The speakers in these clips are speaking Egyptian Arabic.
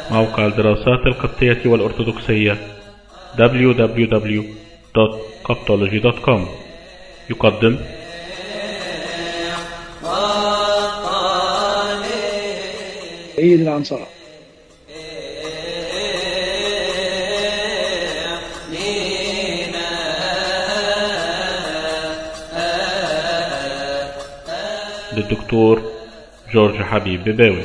موقع الدراسات القبطية والأرثوذكسية www.coptology.com يقدم عيد العنصرة للدكتور جورج حبيب بباوي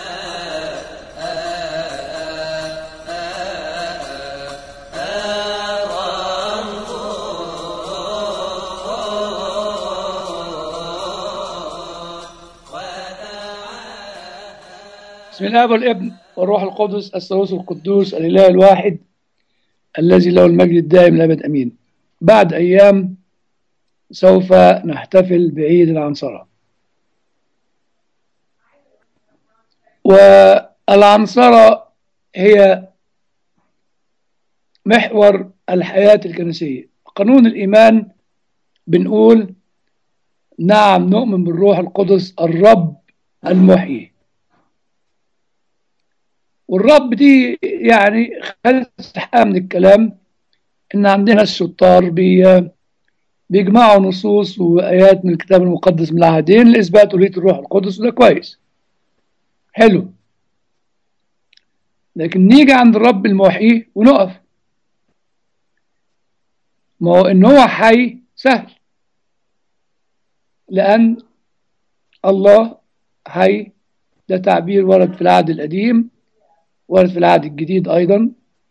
بسم الله والابن والروح القدس الثالوث القدوس الإله الواحد الذي له المجد الدائم الأبد أمين بعد أيام سوف نحتفل بعيد العنصرة والعنصرة هي محور الحياة الكنسية قانون الإيمان بنقول نعم نؤمن بالروح القدس الرب المحيي والرب دي يعني خلت استحقاق من الكلام ان عندنا الشطار بي بيجمعوا نصوص وايات من الكتاب المقدس من العهدين لاثبات الوهيه الروح القدس وده كويس حلو لكن نيجي عند الرب المحيي ونقف ما هو ان هو حي سهل لان الله حي ده تعبير ورد في العهد القديم ورد في العهد الجديد أيضا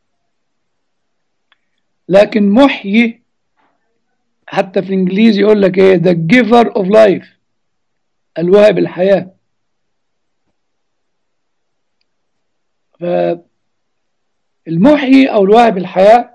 لكن محيي حتى في الإنجليزي يقول لك إيه the giver of life الواهب الحياة فالمحيي أو الواهب الحياة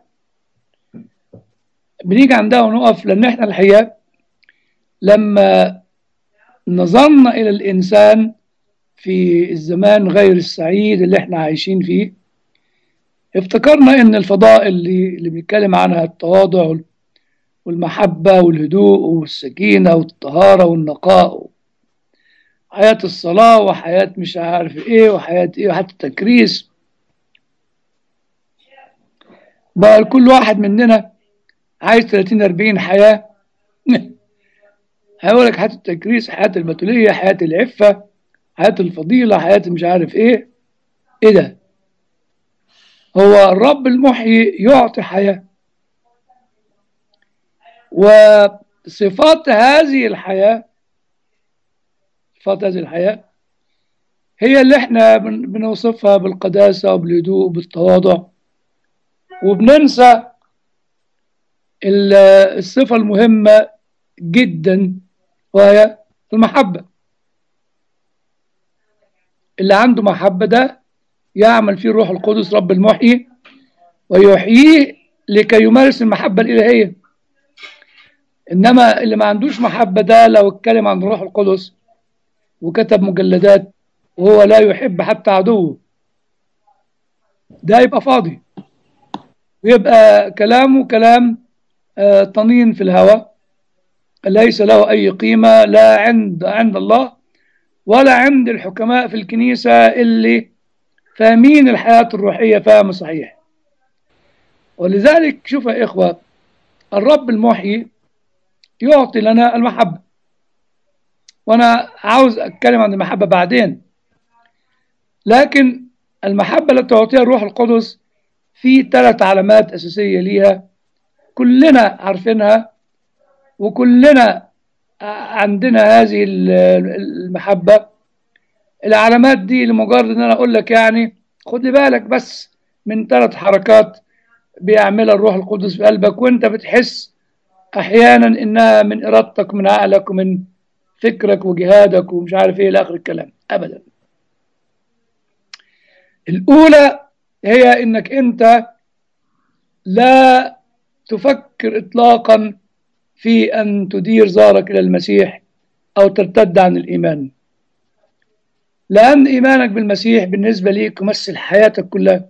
بنيجي عندها ونقف لأن إحنا الحقيقة لما نظرنا إلى الإنسان في الزمان غير السعيد اللي احنا عايشين فيه افتكرنا ان الفضائل اللي, اللي بنتكلم عنها التواضع والمحبة والهدوء والسكينة والطهارة والنقاء حياة الصلاة وحياة مش عارف ايه وحياة ايه وحتى التكريس بقى كل واحد مننا عايز 30 40 حياة هيقول لك حياة التكريس حياة البتولية حياة العفة حياة الفضيلة حياة مش عارف ايه ايه ده هو الرب المحيي يعطي حياة وصفات هذه الحياة صفات هذه الحياة هي اللي احنا بنوصفها بالقداسة وبالهدوء وبالتواضع وبننسى الصفة المهمة جدا وهي المحبة اللي عنده محبة ده يعمل فيه الروح القدس رب المحيي ويحييه لكي يمارس المحبة الإلهية إنما اللي ما عندوش محبة ده لو اتكلم عن الروح القدس وكتب مجلدات وهو لا يحب حتى عدوه ده يبقى فاضي ويبقى كلامه كلام آه طنين في الهواء ليس له أي قيمة لا عند عند الله ولا عند الحكماء في الكنيسة اللي فاهمين الحياة الروحية فهم صحيح ولذلك شوف يا إخوة الرب المحيي يعطي لنا المحبة وأنا عاوز أتكلم عن المحبة بعدين لكن المحبة التي تعطيها الروح القدس في ثلاث علامات أساسية ليها كلنا عارفينها وكلنا عندنا هذه المحبة العلامات دي لمجرد ان انا اقول لك يعني خد لي بالك بس من ثلاث حركات بيعملها الروح القدس في قلبك وانت بتحس احيانا انها من ارادتك ومن عقلك ومن فكرك وجهادك ومش عارف ايه لاخر الكلام ابدا الاولى هي انك انت لا تفكر اطلاقا في أن تدير زارك إلى المسيح أو ترتد عن الإيمان لأن إيمانك بالمسيح بالنسبة ليك يمثل حياتك كلها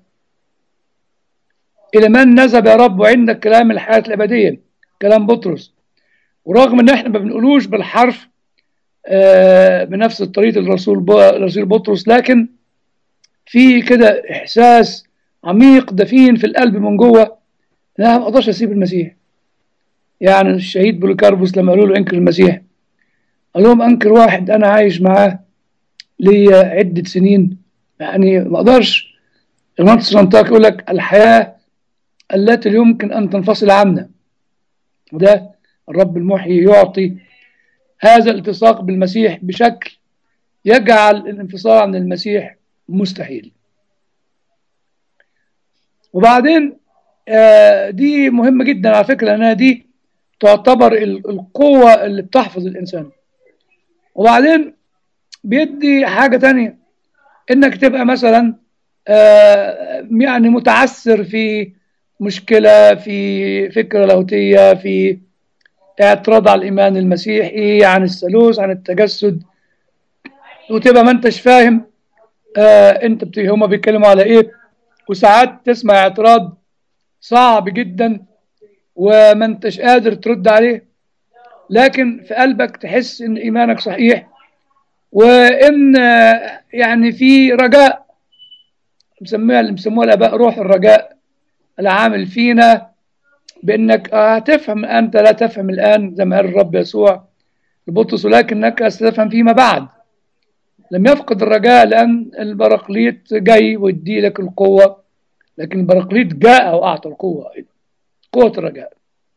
إلى من نذهب يا رب وعندك كلام الحياة الأبدية كلام بطرس ورغم إن إحنا ما بنقولوش بالحرف آه بنفس طريقة الرسول الرسول بطرس لكن في كده إحساس عميق دفين في القلب من جوه لا ما أقدرش أسيب المسيح يعني الشهيد بوليكاربوس لما قالوا له انكر المسيح قال لهم انكر واحد انا عايش معاه لي عده سنين يعني ما اقدرش المهندس رنطاك يقول لك الحياه التي يمكن ان تنفصل عنا وده الرب المحيي يعطي هذا الالتصاق بالمسيح بشكل يجعل الانفصال عن المسيح مستحيل وبعدين آه دي مهمة جدا على فكرة لأنها دي تعتبر القوة اللي بتحفظ الإنسان وبعدين بيدي حاجة تانية إنك تبقى مثلا آه يعني متعثر في مشكلة في فكرة لاهوتية في اعتراض على الإيمان المسيحي عن الثالوث عن التجسد وتبقى ما انتش فاهم آه انت بت... هما بيتكلموا على ايه وساعات تسمع اعتراض صعب جدا وما انتش قادر ترد عليه لكن في قلبك تحس ان ايمانك صحيح وان يعني في رجاء مسميها اللي بيسموها الاباء روح الرجاء العامل فينا بانك هتفهم انت لا تفهم الان زي ما قال الرب يسوع لبطرس ولكنك ستفهم فيما بعد لم يفقد الرجاء لان البراقليط جاي ويدي لك القوه لكن البراقليط جاء واعطى القوه ايضا قوه الرجاء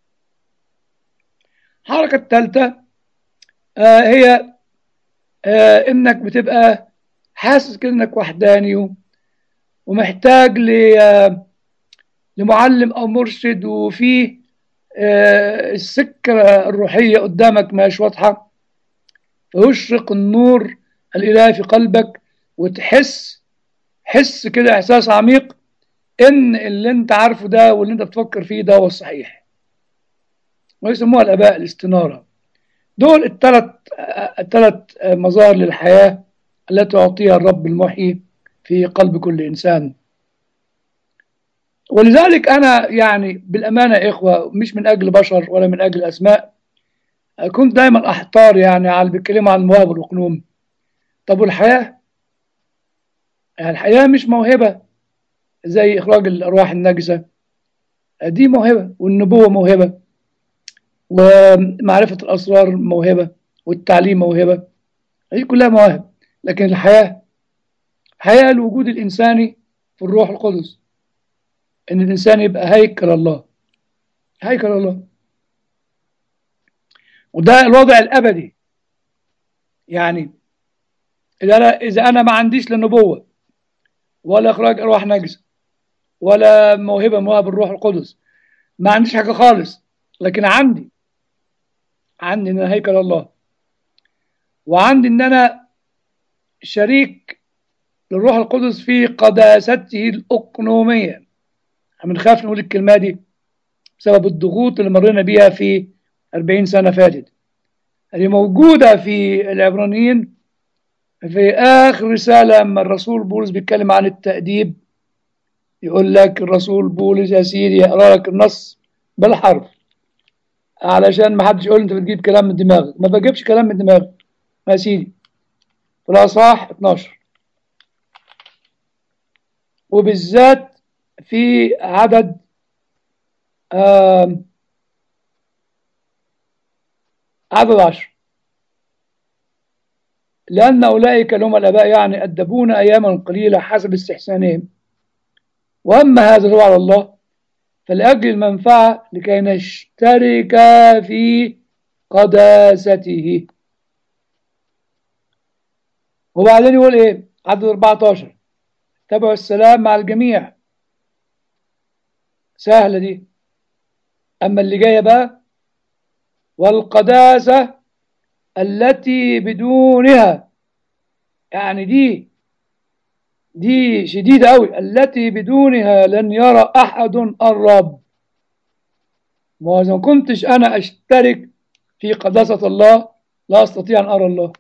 الحركه الثالثه آه هي آه انك بتبقى حاسس كده انك وحداني ومحتاج ل آه لمعلم او مرشد وفيه آه السكه الروحيه قدامك مش واضحه فيشرق النور الالهي في قلبك وتحس حس كده احساس عميق ان اللي انت عارفه ده واللي انت بتفكر فيه ده هو الصحيح ويسموها الاباء الاستناره دول الثلاث الثلاث مظاهر للحياه التي يعطيها الرب المحيي في قلب كل انسان ولذلك انا يعني بالامانه يا اخوه مش من اجل بشر ولا من اجل اسماء كنت دايما احتار يعني على اللي بيتكلموا عن المواهب والقنوم طب والحياه يعني الحياه مش موهبه زي اخراج الارواح النجسه دي موهبه والنبوه موهبه ومعرفه الاسرار موهبه والتعليم موهبه هي كلها مواهب لكن الحياه حياه الوجود الانساني في الروح القدس ان الانسان يبقى هيكل الله هيكل الله وده الوضع الابدي يعني اذا انا اذا انا ما عنديش لا نبوه ولا اخراج ارواح نجسه ولا موهبه مواهب الروح القدس ما عنديش حاجه خالص لكن عندي عندي ان أنا هيكل الله وعندي ان انا شريك للروح القدس في قداسته الاقنوميه بنخاف نقول الكلمه دي بسبب الضغوط اللي مرينا بيها في 40 سنه فاتت اللي موجوده في العبرانيين في اخر رساله لما الرسول بولس بيتكلم عن التاديب يقول لك الرسول بولس يا سيدي يقرا لك النص بالحرف علشان ما حدش يقول انت بتجيب كلام من دماغك ما بجيبش كلام من دماغي يا سيدي في الاصحاح 12 وبالذات في عدد عدد عشر لأن أولئك اللي هم الآباء يعني أدبون أياما قليلة حسب استحسانهم وأما هذا هو على الله فلأجل المنفعة لكي نشترك في قداسته وبعدين يقول إيه عدد 14 تبعوا السلام مع الجميع سهلة دي أما اللي جاية بقى والقداسة التي بدونها يعني دي دي شديدة أوي التي بدونها لن يرى أحد الرب وإذا كنتش أنا أشترك في قداسة الله لا أستطيع أن أرى الله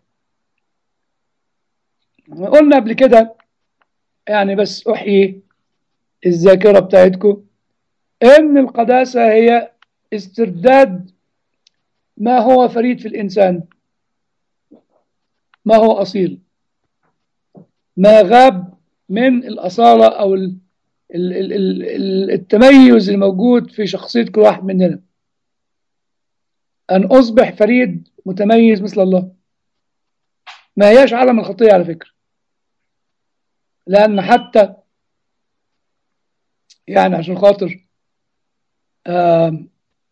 قلنا قبل كده يعني بس أحيي الذاكرة بتاعتكم إن القداسة هي استرداد ما هو فريد في الإنسان ما هو أصيل ما غاب من الأصالة أو ال- ال- ال- ال- ال- التميز الموجود في شخصية كل واحد مننا أن أصبح فريد متميز مثل الله ما هياش علم الخطية على فكرة لأن حتى يعني عشان خاطر آم،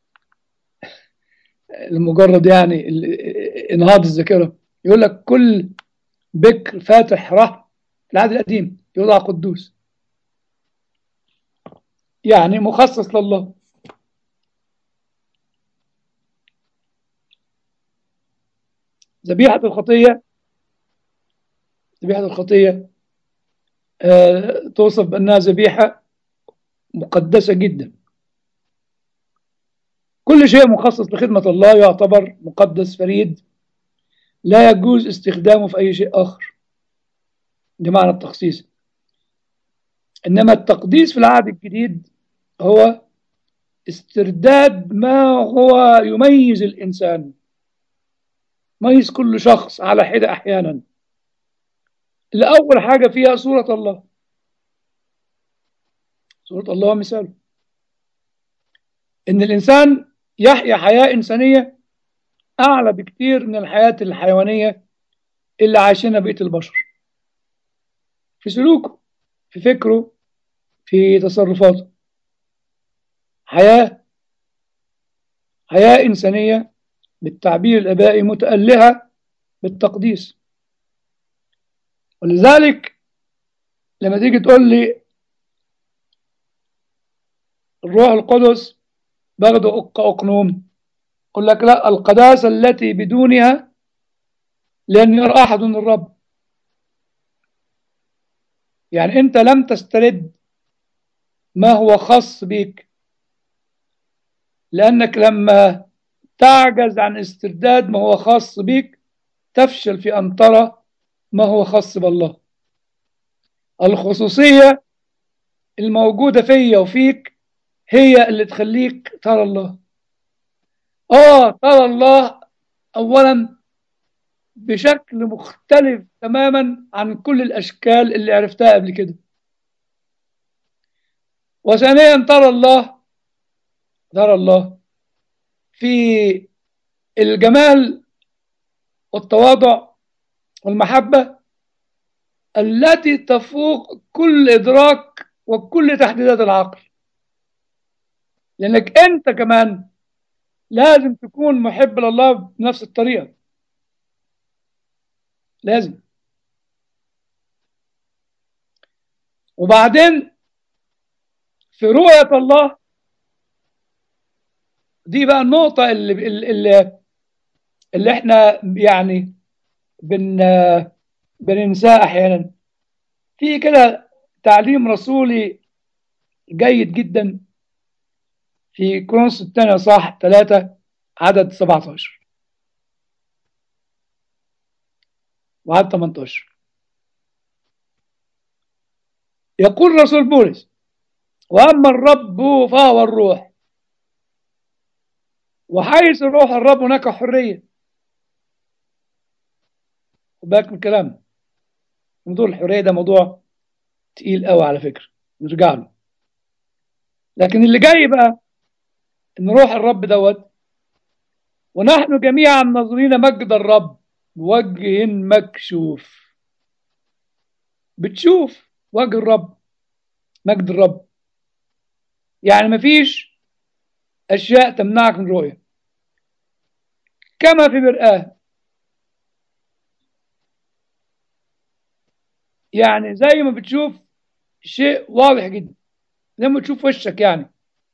لمجرد يعني ال- انهاض الذاكرة يقول لك كل بكر فاتح رحم في العهد القديم يوضع قدوس يعني مخصص لله ذبيحة الخطية ذبيحة الخطية آه، توصف بأنها ذبيحة مقدسة جدا كل شيء مخصص لخدمة الله يعتبر مقدس فريد لا يجوز استخدامه في أي شيء آخر ده معنى التخصيص إنما التقديس في العهد الجديد هو استرداد ما هو يميز الإنسان يميز كل شخص على حدة أحيانا الأول حاجة فيها صورة الله صورة الله مثاله إن الإنسان يحيا حياة إنسانية أعلى بكتير من الحياة الحيوانية اللي عايشينها بقية البشر في سلوكه في فكره في تصرفاته حياة حياة إنسانية بالتعبير الآبائي متألهة بالتقديس ولذلك لما تيجي تقول لي الروح القدس باخده كأقنوم أقول لك لا القداسة التي بدونها لن يرى أحد الرب يعني أنت لم تسترد ما هو خاص بك لأنك لما تعجز عن استرداد ما هو خاص بك تفشل في أن ترى ما هو خاص بالله الخصوصية الموجودة فيا وفيك هي اللي تخليك ترى الله آه ترى الله أولا بشكل مختلف تماما عن كل الأشكال اللي عرفتها قبل كده وثانيا ترى الله ترى الله في الجمال والتواضع والمحبة التي تفوق كل إدراك وكل تحديدات العقل لأنك أنت كمان لازم تكون محب لله بنفس الطريقة لازم وبعدين في رؤية الله دي بقى النقطة اللي اللي, اللي احنا يعني بن بننساها احيانا في كده تعليم رسولي جيد جدا في كرونس الثانية صح 3 عدد 17 وعدد 18 يقول رسول بولس وأما الرب فهو الروح وحيث روح الرب هناك حرية خد بالك من الكلام موضوع الحرية ده موضوع تقيل قوي على فكرة نرجع له لكن اللي جاي بقى ان روح الرب دوت ونحن جميعا ناظرين مجد الرب بوجه مكشوف بتشوف وجه الرب مجد الرب يعني مفيش اشياء تمنعك من رؤيه كما في مرآة يعني زي ما بتشوف شيء واضح جدا لما تشوف وشك يعني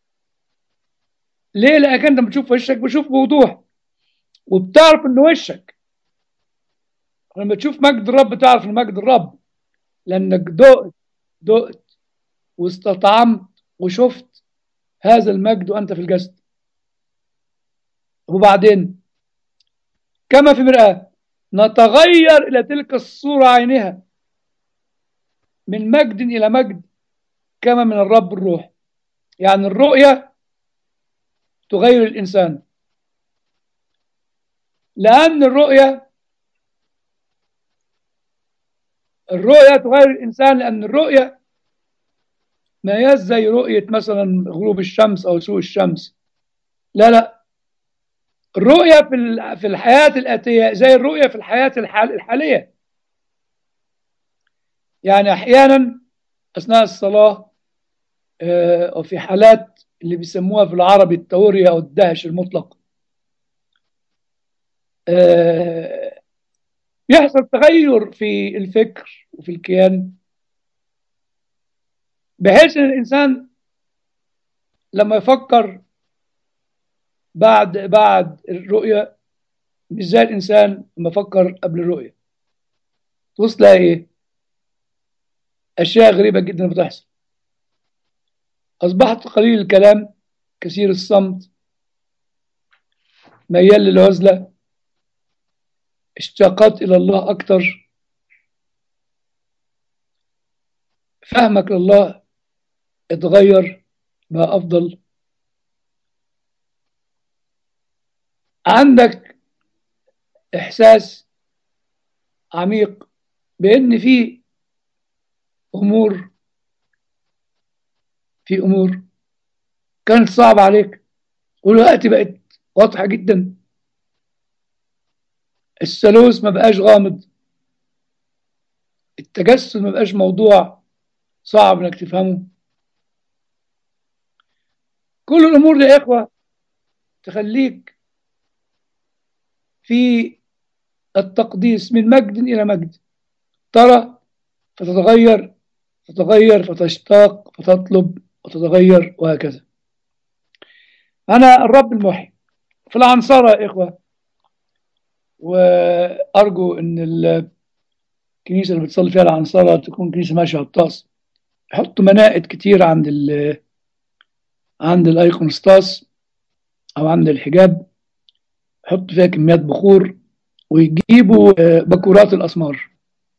ليه لانك انت بتشوف وشك بشوف بوضوح وبتعرف ان وشك لما تشوف مجد الرب تعرف ان مجد الرب لانك دقت دقت واستطعمت وشفت هذا المجد وانت في الجسد وبعدين كما في مرآة نتغير إلى تلك الصورة عينها من مجد إلى مجد كما من الرب الروح يعني الرؤية تغير الإنسان لأن الرؤية الرؤية تغير الإنسان لأن الرؤية ما هياش زي رؤية مثلا غروب الشمس أو سوء الشمس لا لا الرؤية في ال- في الحياة الآتية زي الرؤية في الحياة الحال الحالية يعني أحيانا أثناء الصلاة آه، أو في حالات اللي بيسموها في العربي التورية أو الدهش المطلق آه، يحصل تغير في الفكر وفي الكيان بحيث ان الانسان لما يفكر بعد بعد الرؤيه مش زي الانسان لما يفكر قبل الرؤيه توصل لها ايه؟ اشياء غريبه جدا بتحصل اصبحت قليل الكلام كثير الصمت ميال للعزله اشتياقات الى الله اكتر فهمك لله اتغير بقى افضل عندك احساس عميق بان في امور في امور كانت صعبه عليك ودلوقتي بقت واضحه جدا الثالوث ما بقاش غامض التجسد ما بقاش موضوع صعب انك تفهمه كل الامور دي يا اخوه تخليك في التقديس من مجد الى مجد ترى فتتغير تتغير فتشتاق فتطلب وتتغير وهكذا انا الرب المحيي في العنصرة يا اخوه وارجو ان الكنيسه اللي بتصلي فيها العنصرة تكون كنيسه ماشيه على الطاس يحطوا منائد كتير عند ال عند الايقونستاس او عند الحجاب يحطوا فيها كميات بخور ويجيبوا آه، بكورات الاسمار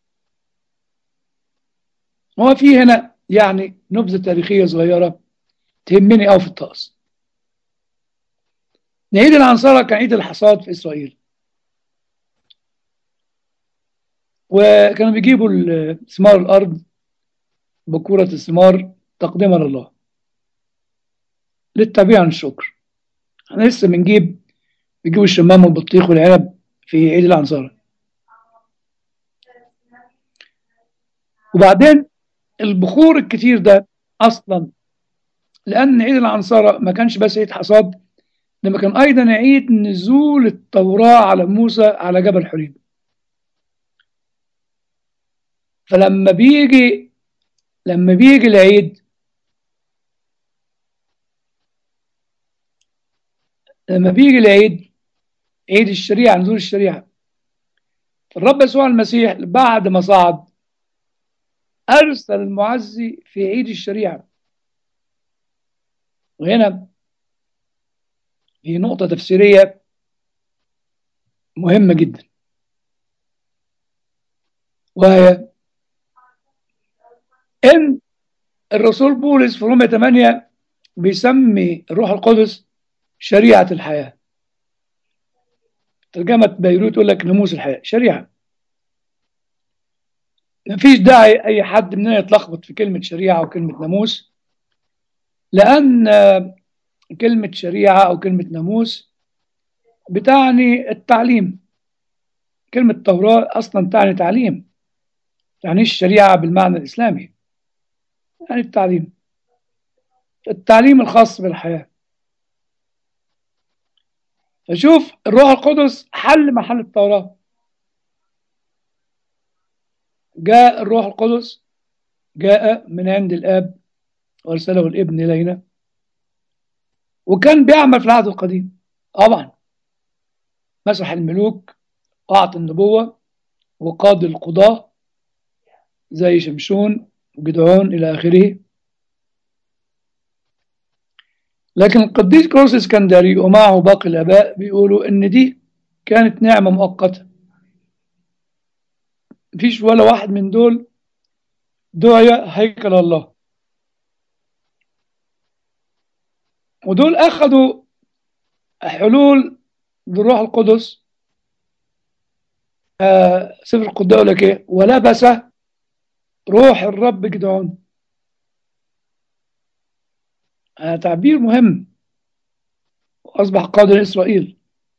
هو في هنا يعني نبذه تاريخيه صغيره تهمني قوي في الطقس عيد العنصرة كان عيد الحصاد في اسرائيل وكانوا بيجيبوا ال- ثمار الارض بكوره الثمار تقديما لله للتعبير عن الشكر احنا لسه بنجيب بيجيبوا الشمام والبطيخ والعنب في عيد العنصرة وبعدين البخور الكتير ده اصلا لان عيد العنصرة ما كانش بس عيد حصاد لما كان ايضا عيد نزول التوراة على موسى على جبل حريم فلما بيجي لما بيجي العيد لما بيجي العيد عيد الشريعة نزول الشريعة الرب يسوع المسيح بعد ما صعد أرسل المعزي في عيد الشريعة وهنا في نقطة تفسيرية مهمة جدا وهي إن الرسول بولس في رومية 8 بيسمي الروح القدس شريعة الحياة ترجمة بيروت يقول لك ناموس الحياة شريعة مفيش داعي أي حد مننا يتلخبط في كلمة شريعة وكلمة ناموس لأن آه، كلمة شريعة أو كلمة ناموس بتعني التعليم كلمة توراة أصلا تعني تعليم يعني الشريعة بالمعنى الإسلامي يعني التعليم التعليم الخاص بالحياة فشوف الروح القدس حل محل التوراة جاء الروح القدس جاء من عند الآب وارسله الابن إلينا وكان بيعمل في العهد القديم طبعا مسح الملوك وأعطى النبوة وقاد القضاة زي شمشون وجدعون إلى آخره لكن القديس كروس اسكندري ومعه باقي الآباء بيقولوا إن دي كانت نعمة مؤقتة مفيش ولا واحد من دول دعي هيكل الله ودول أخذوا حلول بالروح القدس آه سفر القداء يقول لك إيه ولبس روح الرب جدعون هذا تعبير مهم وأصبح قادر إسرائيل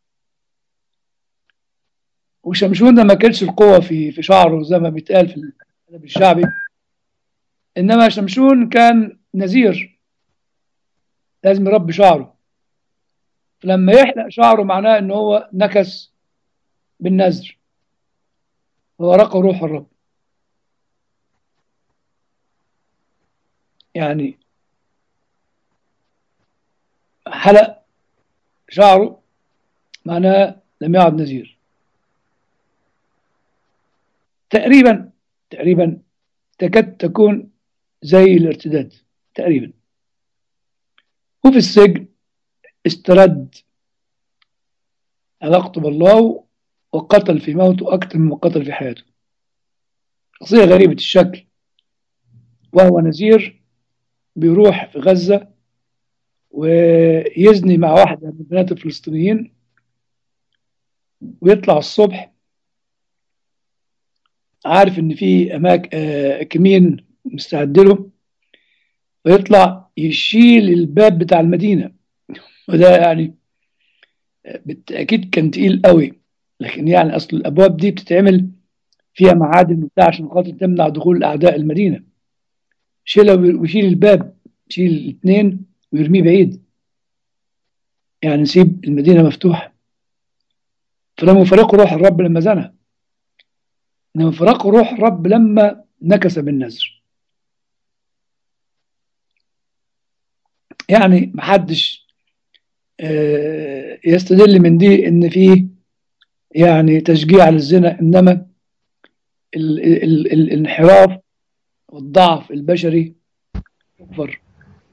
وشمشون ده ما كانش القوة في في شعره زي ما بيتقال في الأدب الشعبي إنما شمشون كان نذير لازم يربي شعره فلما يحلق شعره معناه إن هو نكس بالنذر ورقه روح الرب يعني حلق شعره معناه لم يعد نذير تقريبا تقريبا تكاد تكون زي الارتداد تقريبا وفي السجن استرد علاقته بالله وقتل في موته أكثر مما قتل في حياته شخصية غريبة الشكل وهو نذير بيروح في غزة ويزني مع واحدة من بنات الفلسطينيين ويطلع الصبح عارف ان في اماكن آه كمين مستعد له ويطلع يشيل الباب بتاع المدينه وده يعني بالتاكيد كان تقيل قوي لكن يعني اصل الابواب دي بتتعمل فيها معادن وبتاع عشان خاطر تمنع دخول اعداء المدينه شيلها ويشيل الباب يشيل الاثنين ويرميه بعيد يعني نسيب المدينه مفتوحه فلما فرقوا روح الرب لما زنى انما فرقوا روح الرب لما نكس بالنذر يعني محدش يستدل من دي ان في يعني تشجيع للزنا انما ال ال ال الانحراف والضعف البشري يكبر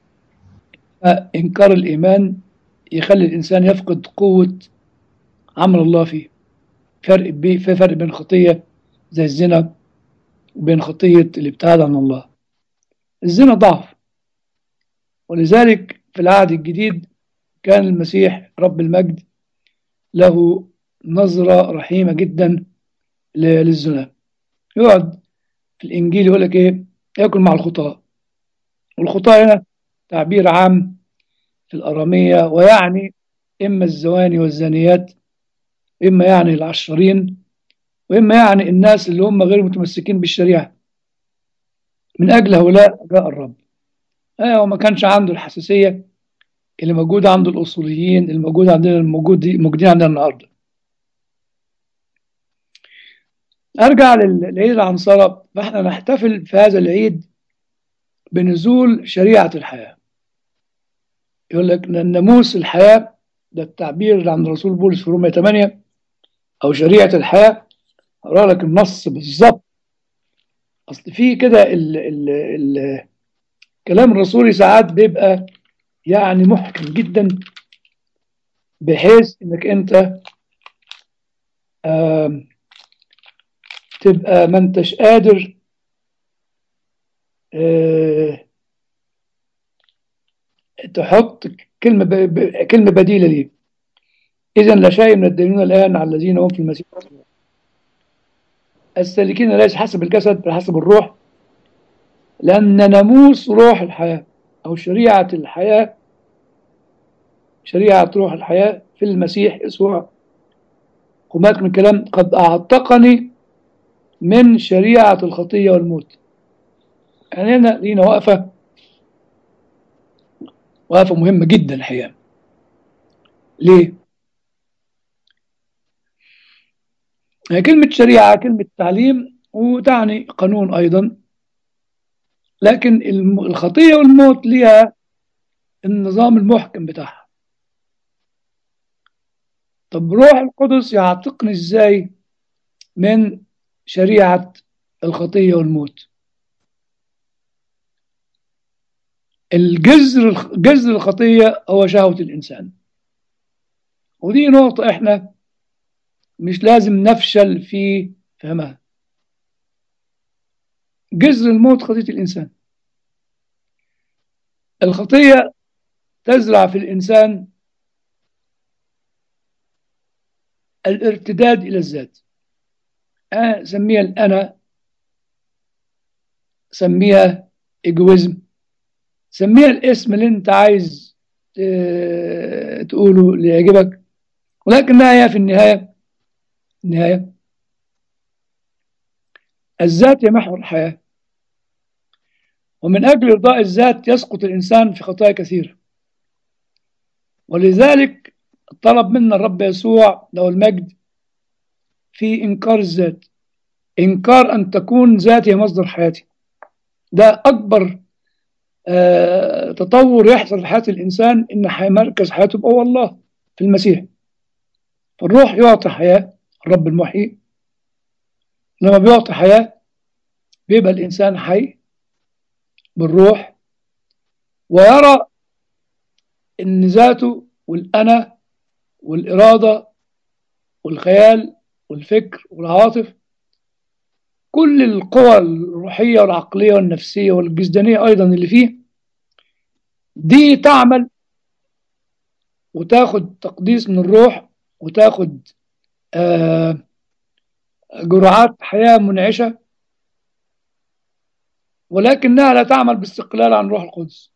انكار الايمان يخلي الانسان يفقد قوه عمل الله فيه فرق بي في فرق بين خطيه زي الزنا وبين خطيه الابتعاد عن الله الزنا ضعف ولذلك في العهد الجديد كان المسيح رب المجد له نظرة رحيمة جدا للزنا يقعد في الإنجيل يقول لك إيه يأكل مع الخطاة والخطاة هنا تعبير عام في الأرامية ويعني إما الزواني والزانيات إما يعني العشرين وإما يعني الناس اللي هم غير متمسكين بالشريعة من أجل هؤلاء جاء الرب آه وما كانش عنده الحساسية اللي موجودة عند الأصوليين اللي موجودة عندنا الموجود موجودين عندنا النهاردة أرجع للعيد العنصرة فإحنا نحتفل في هذا العيد بنزول شريعة الحياة يقول لك ناموس الحياة ده التعبير اللي عند الرسول بولس في رومية 8 أو شريعة الحياة أقرأ لك النص بالظبط أصل في كده الكلام الرسولي ساعات بيبقى يعني محكم جدا بحيث انك انت تبقى ما انتش قادر تحط كلمة ب... كلمة بديلة ليه إذا لا شيء من الدينون الآن على الذين هم في المسيح السالكين ليس حسب الجسد بل حسب الروح لأن ناموس روح الحياة أو شريعة الحياة شريعة روح الحياة في المسيح يسوع قمات من كلام قد أعتقني من شريعة الخطية والموت يعني هنا لينا وقفة وقفة مهمة جدا الحقيقة ليه؟ هي كلمة شريعة كلمة تعليم وتعني قانون أيضا لكن الخطية والموت ليها النظام المحكم بتاعها طب روح القدس يعتقني ازاي من شريعة الخطية والموت الجذر جذر الخطية هو شهوة الإنسان ودي نقطة احنا مش لازم نفشل في فهمها جذر الموت خطية الإنسان الخطية تزرع في الإنسان الارتداد إلى الذات أسميها الأنا سميها ايجويزم سميها الاسم اللي انت عايز ت- تقوله اللي يعجبك ولكنها هي في النهاية النهاية الذات هي محور الحياة ومن أجل إرضاء الذات يسقط الإنسان في خطايا كثيرة ولذلك طلب منا الرب يسوع له المجد في إنكار الذات إنكار أن تكون ذاتي هي مصدر حياتي ده أكبر آه تطور يحصل في حياة الإنسان إن حي- مركز حياته يبقى هو الله في المسيح فالروح يعطي حياة الرب المحيي لما بيعطي حياة بيبقى الإنسان حي بالروح ويرى إن ذاته والأنا والإرادة والخيال والفكر والعواطف كل القوى الروحية والعقلية والنفسية والجسدانية أيضا اللي فيه دي تعمل وتاخد تقديس من الروح وتاخد آه جرعات حياة منعشة ولكنها لا تعمل باستقلال عن روح القدس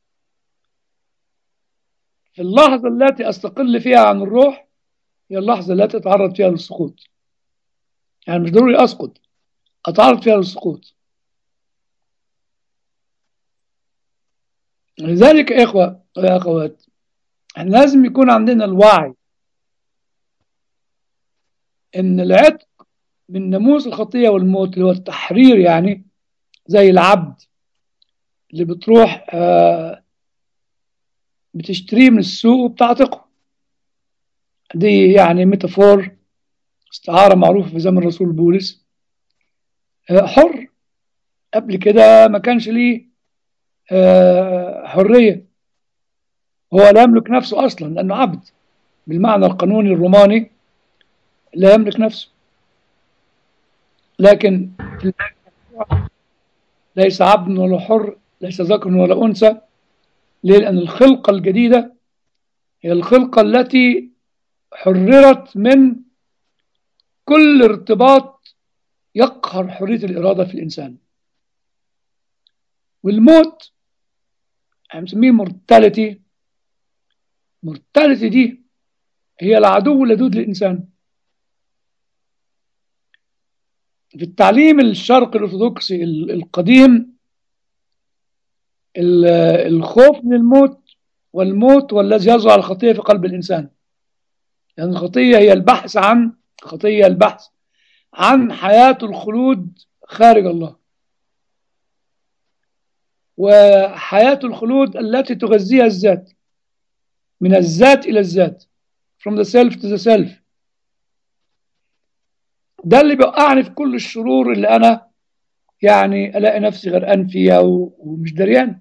في اللحظة التي أستقل فيها عن الروح هي اللحظة التي أتعرض فيها للسقوط يعني مش ضروري أسقط أتعرض فيها للسقوط لذلك يا إخوة ويا أخوات احنا لازم يكون عندنا الوعي إن العتق من ناموس الخطية والموت اللي هو التحرير يعني زي العبد اللي بتروح آه بتشتريه من السوق وبتعتقه دي يعني ميتافور استعارة معروفة في زمن الرسول بولس آه حر قبل كده ما كانش ليه آه حرية هو لا يملك نفسه أصلا لأنه عبد بالمعنى القانوني الروماني لا يملك نفسه لكن في ليس عبد ولا حر ليس ذكر ولا أنثى ليه؟ لأن الخلقة الجديدة هي الخلقة التي حررت من كل ارتباط يقهر حرية الإرادة في الإنسان والموت هنسميه مورتاليتي مورتاليتي دي هي العدو اللدود للإنسان في التعليم الشرقي الأرثوذكسي القديم الخوف من الموت والموت والذي يزرع الخطية في قلب الإنسان لأن يعني الخطية هي البحث عن خطية البحث عن حياة الخلود خارج الله وحياة الخلود التي تغذيها الذات من الذات إلى الذات from the self to the self ده اللي بيوقعني في كل الشرور اللي أنا يعني ألاقي نفسي غرقان فيها ومش دريان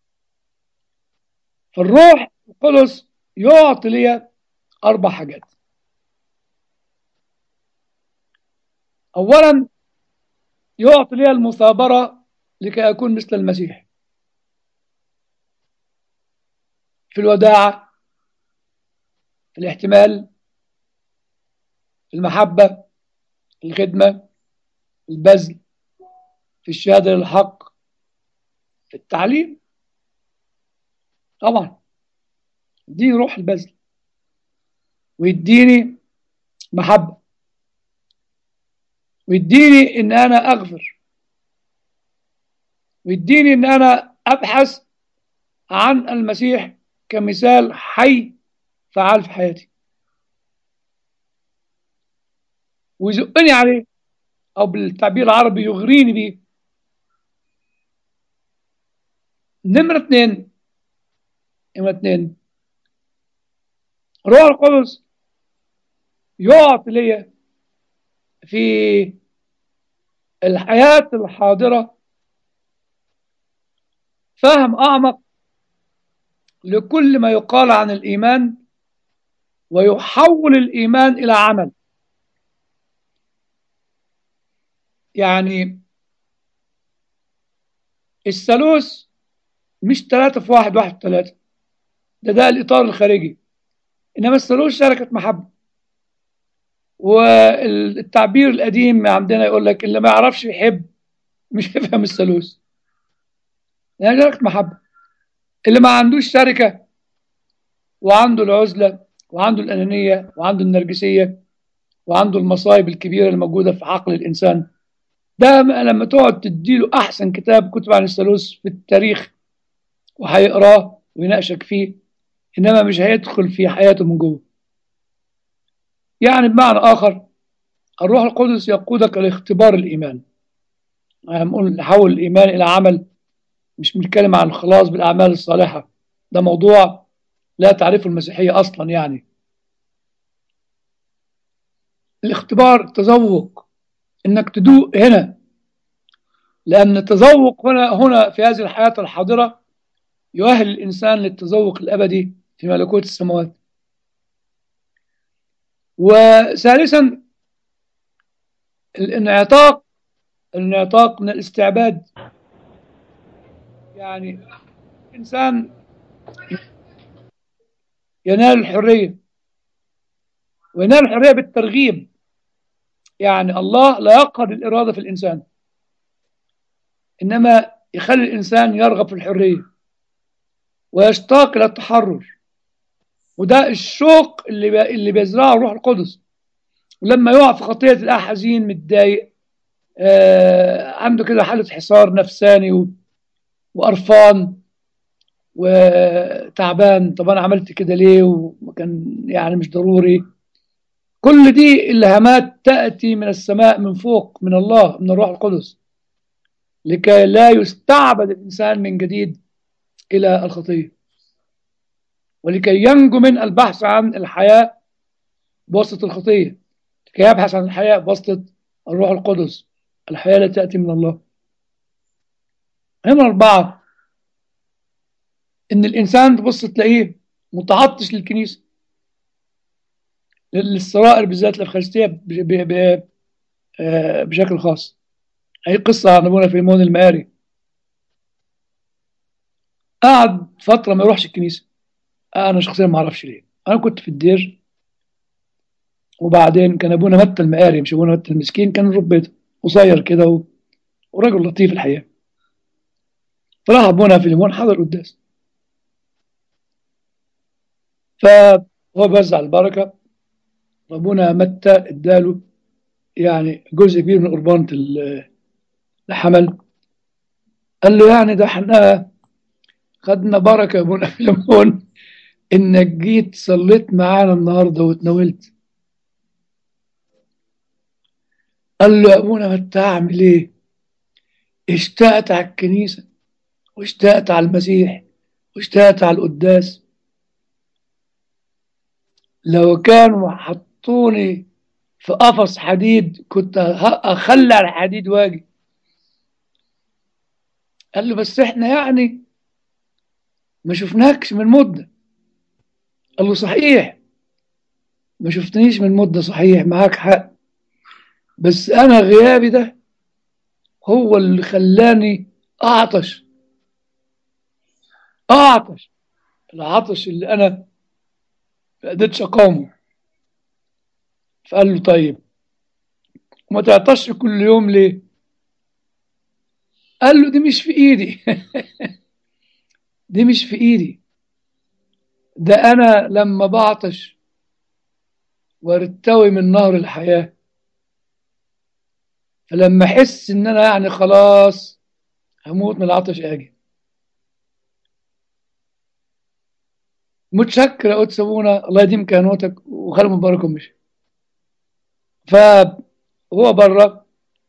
فالروح القدس يعطي لي أربع حاجات أولا يعطي لي المثابرة لكي أكون مثل المسيح في الوداعة في الاحتمال في المحبة في الخدمة في البذل في الشهادة للحق في التعليم طبعا يديني روح البذل ويديني محبة ويديني ان انا اغفر ويديني ان انا ابحث عن المسيح كمثال حي فعال في حياتي ويزقني عليه او بالتعبير العربي يغريني بيه نمرة اتنين نمرة اتنين روح القدس يعطي لي في الحياة الحاضرة فهم أعمق لكل ما يقال عن الإيمان ويحول الإيمان إلى عمل يعني الثالوث مش ثلاثة في واحد واحد في ثلاثة ده ده الإطار الخارجي إنما الثالوث شركة محبة والتعبير القديم عندنا يقول لك اللي ما يعرفش يحب مش هيفهم الثالوث يعني شركة محبة اللي ما عندوش شركة وعنده العزلة وعنده الأنانية وعنده النرجسية وعنده المصايب الكبيرة الموجودة في عقل الإنسان ده لما تقعد تديله أحسن كتاب كتب عن الثالوث في التاريخ وهيقراه ويناقشك فيه إنما مش هيدخل في حياته من جوه يعني بمعنى آخر الروح القدس يقودك لاختبار الإيمان هنقول نحول الإيمان إلى عمل مش بنتكلم عن الخلاص بالأعمال الصالحة ده موضوع لا تعرفه المسيحية أصلا يعني الاختبار التذوق انك تدوق هنا لان التذوق هنا هنا في هذه الحياه الحاضره يؤهل الانسان للتذوق الابدي في ملكوت السماوات وثالثا الانعتاق الانعتاق من الاستعباد يعني انسان ينال الحريه وينال الحريه بالترغيب يعني الله لا يقهر الإرادة في الإنسان إنما يخلي الإنسان يرغب في الحرية ويشتاق إلى التحرر وده الشوق اللي اللي بيزرعه الروح القدس ولما يقع في خطية تلاقيه حزين متضايق آه عنده كده حالة حصار نفساني و... وقرفان وتعبان طب أنا عملت كده ليه وكان يعني مش ضروري كل دي الهامات تأتي من السماء من فوق من الله من الروح القدس لكي لا يستعبد الإنسان من جديد إلى الخطية ولكي ينجو من البحث عن الحياة بواسطة الخطية لكي يبحث عن الحياة بواسطة الروح القدس الحياة التي تأتي من الله هنا أربعة إن الإنسان تبص تلاقيه متعطش للكنيسة للسرائر بالذات الأفخارستية بشكل خاص هي قصة عن أبونا فيلمون المآري قعد فترة ما يروحش الكنيسة أنا شخصيا ما أعرفش ليه أنا كنت في الدير وبعدين كان أبونا متى المآري مش أبونا متى المسكين كان ربيته قصير كده و... وراجل لطيف الحقيقة فراح أبونا فيلمون حضر قداس فهو بيوزع البركة ربنا متى اداله يعني جزء كبير من قربانة الحمل قال له يعني ده احنا خدنا بركة يا ابونا فيلمون انك جيت صليت معانا النهارده واتناولت قال له يا ابونا متى اعمل ايه اشتقت على الكنيسة واشتقت على المسيح واشتقت على القداس لو كانوا حطوني في قفص حديد كنت اخلع الحديد واجي قال له بس احنا يعني ما شفناكش من مدة قال له صحيح ما شفتنيش من مدة صحيح معاك حق بس انا غيابي ده هو اللي خلاني اعطش اعطش العطش اللي انا ما قدرتش اقاومه فقال له طيب وما تعطش كل يوم ليه قال له دي مش في ايدي دي مش في ايدي ده انا لما بعطش وارتوي من نهر الحياة فلما احس ان انا يعني خلاص هموت من العطش اجي متشكر يا قدس ابونا الله يديم كهنوتك وخلي من باركم مش فهو بره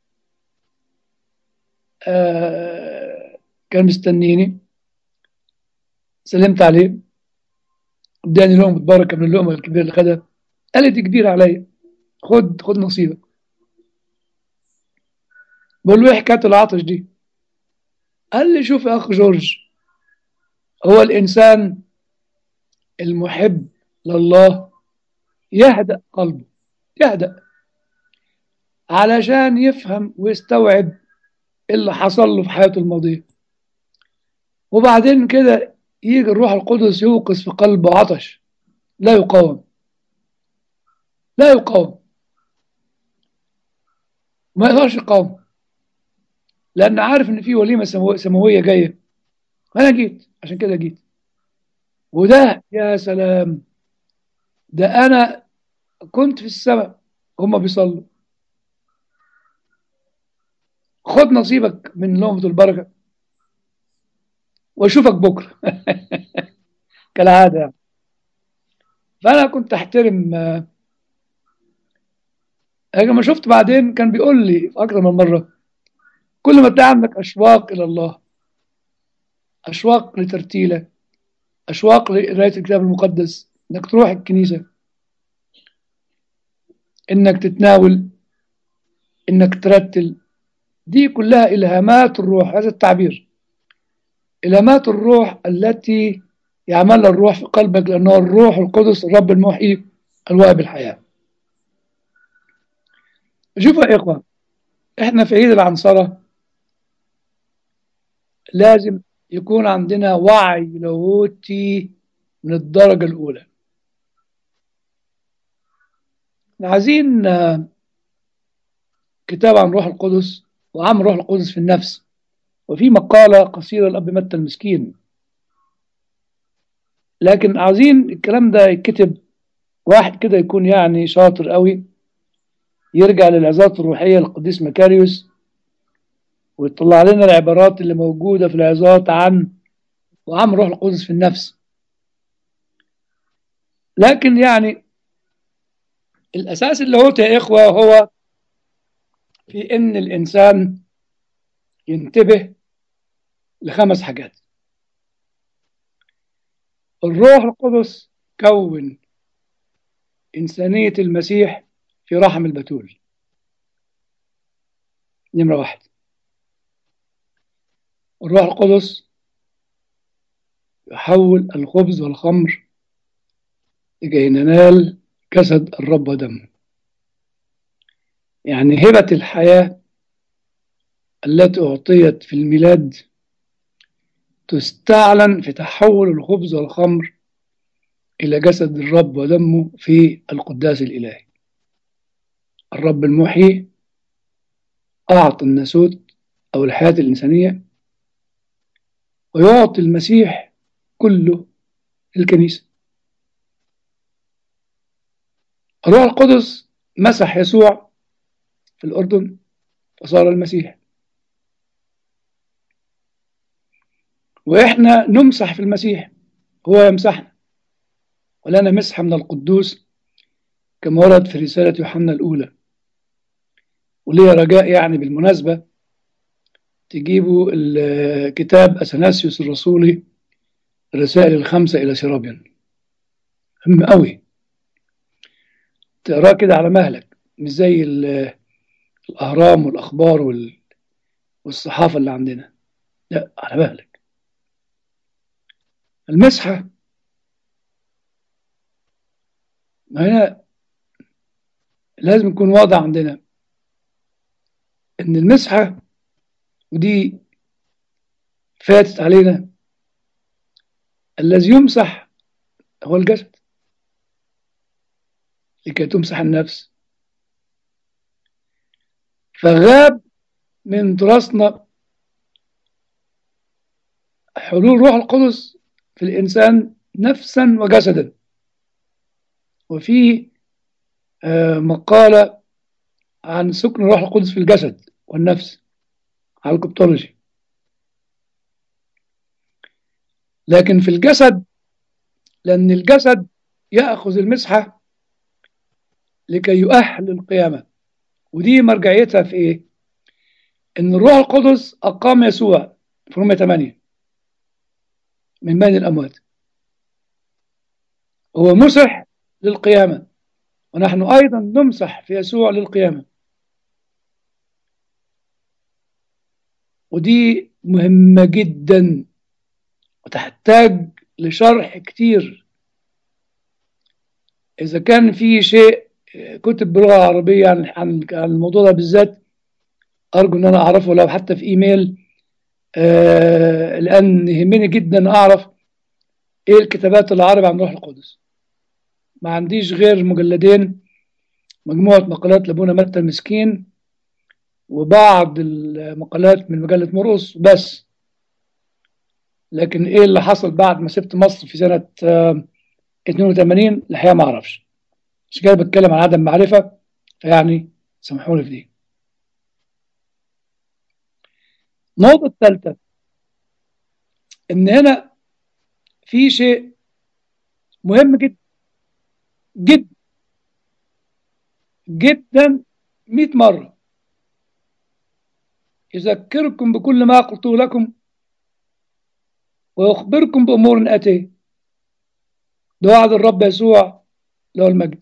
آه كان مستنيني سلمت عليه اداني لقمة بركة من اللقمة الكبيرة اللي خدها قال لي دي كبيرة عليا خد خد نصيبك بقول له ايه حكاية العطش دي قال لي شوف يا اخ جورج هو الانسان المحب لله يهدأ قلبه يهدأ علشان يفهم ويستوعب اللي حصل له في حياته الماضية وبعدين كده يجي الروح القدس يوقظ في قلبه عطش لا يقاوم لا يقاوم ما يقدرش يقاوم لأن عارف إن في وليمة سماوية جاية أنا جيت عشان كده جيت وده يا سلام ده أنا كنت في السماء هما بيصلوا خد نصيبك من لقمة البركة واشوفك بكرة كالعادة يعني. فأنا كنت أحترم آه، لما شفت بعدين كان بيقول لي في أكثر من مرة كل ما تلاقي عندك أشواق إلى الله أشواق لترتيله أشواق لقراية الكتاب المقدس إنك تروح الكنيسة إنك تتناول إنك ترتل دي كلها إلهامات الروح هذا التعبير إلهامات الروح التي يعملها الروح في قلبك لأنه الروح القدس الرب المحيي الواهب الحياة شوفوا يا إخوة إحنا في عيد العنصرة لازم يكون عندنا وعي لاهوتي من الدرجة الأولى عايزين آه، كتاب عن روح القدس وعن روح القدس في النفس وفي مقالة قصيرة الأب متى المسكين لكن عايزين الكلام ده يتكتب واحد كده يكون يعني شاطر قوي يرجع للعظات الروحية للقديس مكاريوس ويطلع لنا العبارات اللي موجودة في العظات عن وعن روح القدس في النفس لكن يعني الأساس اللي هو يا إخوة هو في إن الإنسان ينتبه لخمس حاجات الروح القدس كون إنسانية المسيح في رحم البتول نمرة واحد الروح القدس يحول الخبز والخمر لكي ننال جسد الرب ودمه يعني هبة الحياة التي أعطيت في الميلاد تستعلن في تحول الخبز والخمر إلى جسد الرب ودمه في القداس الإلهي الرب المحيي أعطى الناسوت أو الحياة الإنسانية ويعطي المسيح كله الكنيسة الروح القدس مسح يسوع في الأردن فصار المسيح وإحنا نمسح في المسيح هو يمسحنا ولنا مسحة من القدوس كما ورد في رسالة يوحنا الأولى وليه رجاء يعني بالمناسبة تجيبوا الكتاب أثناسيوس الرسولي الرسائل الخمسة إلى سيرابيون مهم قوي تقراه كده على مهلك مش زي ال- الأهرام والأخبار وال- والصحافة اللي عندنا لا على مهلك المسحة ما هنا لازم يكون واضح عندنا إن المسحة ودي فاتت علينا الذي يمسح هو الجسد لكي تمسح النفس فغاب من تراثنا حلول روح القدس في الإنسان نفسا وجسدا وفي آه، مقالة عن سكن روح القدس في الجسد والنفس على الكبتولوجي لكن في الجسد لأن الجسد يأخذ المسحة لكي يؤهل للقيامة ودي مرجعيتها في إيه؟ إن الروح القدس أقام يسوع في رومية 8 من بين الأموات هو مسح للقيامة ونحن أيضا نمسح في يسوع للقيامة ودي مهمة جدا وتحتاج لشرح كتير إذا كان في شيء كتب بلغة عربية عن عن عن الموضوع ده بالذات أرجو إن أنا أعرفه لو حتى في إيميل آه لأن يهمني جدا أعرف إيه الكتابات العربي عن روح القدس ما عنديش غير مجلدين مجموعة مقالات لابونا متى المسكين وبعض المقالات من مجلة مرقص بس لكن ايه اللي حصل بعد ما سبت مصر في سنة آه، 82 الحقيقة ما اعرفش مش كده بتكلم عن عدم معرفة فيعني سامحوني في دي النقطة الثالثة ان هنا في شيء مهم جدا جدا جدا 100 مرة يذكركم بكل ما قلته لكم ويخبركم بأمور آتية ده وعد الرب يسوع له المجد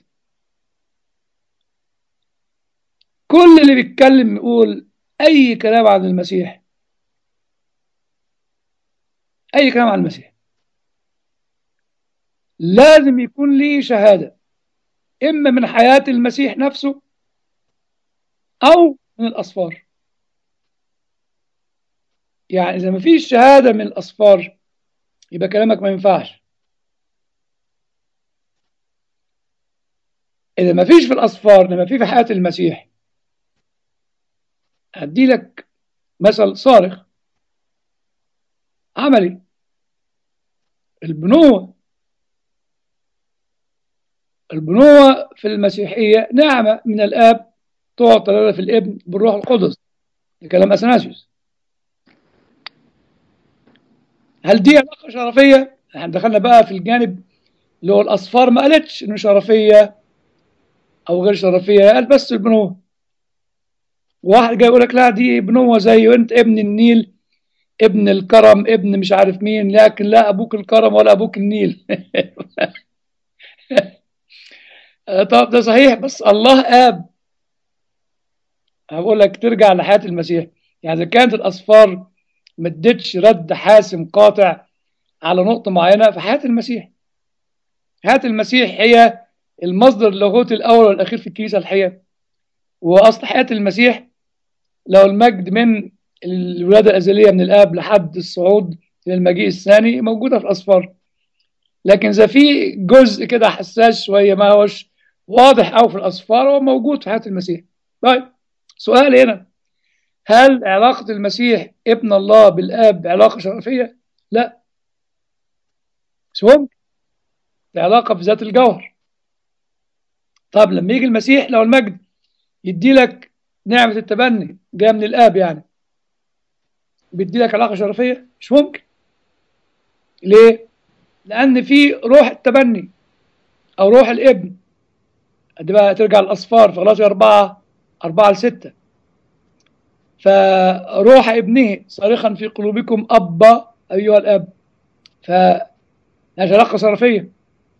كل اللي بيتكلم يقول أي كلام عن المسيح أي كلام عن المسيح لازم يكون ليه شهادة إما من حياة المسيح نفسه أو من الأصفار يعني إذا ما فيش شهادة من الأصفار يبقى كلامك ما ينفعش إذا ما فيش في الأصفار لما في في حياة المسيح هدي لك مثل صارخ عملي البنوة البنوة في المسيحية نعمة من الآب تعطى لنا في الابن بالروح القدس ده كلام أثناسيوس هل دي علاقة شرفية؟ احنا دخلنا بقى في الجانب اللي هو الأصفار ما قالتش إنه شرفية أو غير شرفية قال بس البنوة واحد جاي يقول لك لا دي بنوة زي وانت ابن النيل ابن الكرم ابن مش عارف مين لكن لا أبوك الكرم ولا أبوك النيل طب ده صحيح بس الله آب هقول لك ترجع لحياة المسيح يعني إذا كانت الأصفار ما ادتش رد حاسم قاطع على نقطة معينة في حياة المسيح حياة المسيح هي المصدر اللاهوتي الأول والأخير في الكنيسة الحية وأصل حياة المسيح لو المجد من الولادة الأزلية من الآب لحد الصعود للمجيء الثاني موجودة في الأصفار لكن إذا في جزء كده حساس شوية ما هوش واضح أو في الأصفار هو موجود في حياة المسيح طيب سؤال هنا هل علاقة المسيح ابن الله بالآب علاقة شرفية؟ لا مش ممكن علاقة في ذات الجوهر طب لما يجي المسيح لو المجد يدي لك نعمة التبني جاية من الآب يعني بيدي لك علاقة شرفية مش ممكن ليه؟ لأن في روح التبني أو روح الابن دي بقى ترجع الأصفار في غلاطي أربعة أربعة لستة فروح ابنه صارخا في قلوبكم أبا أيها الأب ف علاقة صرفية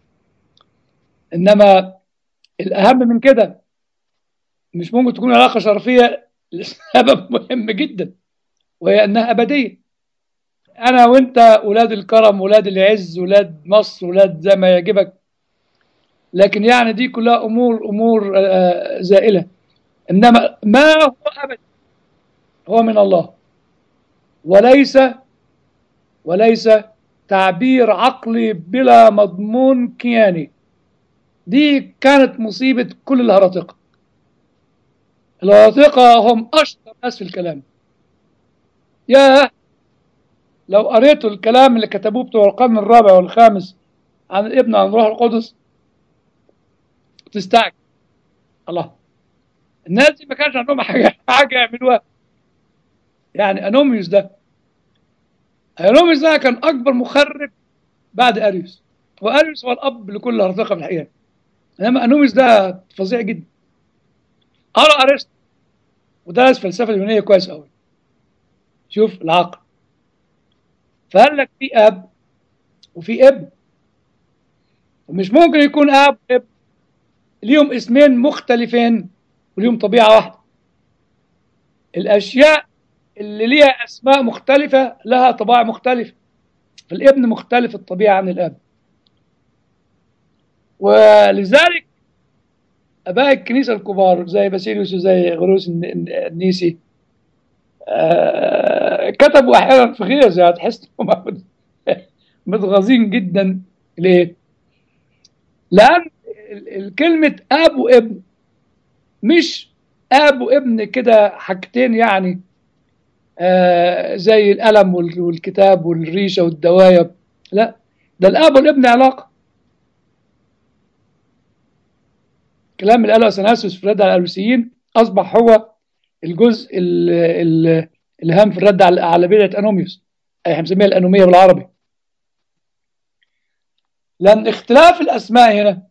إنما الأهم من كده مش ممكن تكون علاقة شرفية لسبب مهم جدا وهي أنها أبدية أنا وأنت أولاد الكرم أولاد العز أولاد مصر أولاد زي ما يعجبك لكن يعني دي كلها أمور أمور زائلة إنما ما هو أبد هو من الله وليس وليس تعبير عقلي بلا مضمون كياني دي كانت مصيبة كل الهراطقة الهراطقة هم أشطر ناس في الكلام يا لو قريتوا الكلام اللي كتبوه بتوع القرن الرابع والخامس عن الابن عن روح القدس تستعجب الله الناس دي ما كانش عندهم حاجة حاجة يعملوها يعني أنوميوس ده أنوميوس ده كان أكبر مخرب بعد أريوس وأريوس هو الأب لكل الهرطقة في الحقيقة إنما أنوميوس ده فظيع جدا قرأ أرسطو ودرس فلسفة اليونانية كويس أوي شوف العقل فقال لك في أب وفي ابن ومش ممكن يكون أب وابن ليهم اسمين مختلفين وليهم طبيعة واحدة الأشياء اللي ليها أسماء مختلفة لها طباع مختلفة فالابن مختلف الطبيعة عن الأب ولذلك أباء الكنيسة الكبار زي باسيليوس وزي غروس النيسي آه كتبوا أحيانا في غيظ يعني تحس إنهم متغاظين جدا ليه؟ لأن الكلمة أب وابن مش أب وابن كده حاجتين يعني آه زي القلم وال- والكتاب والريشه والدوايه لا ده الاب والابن علاقه كلام اللي قاله اثناسيوس في الرد على الاريوسيين اصبح هو الجزء ال- ال- الهام في الرد على على بدعه انوميوس احنا بنسميها الانوميه بالعربي لان اختلاف الاسماء هنا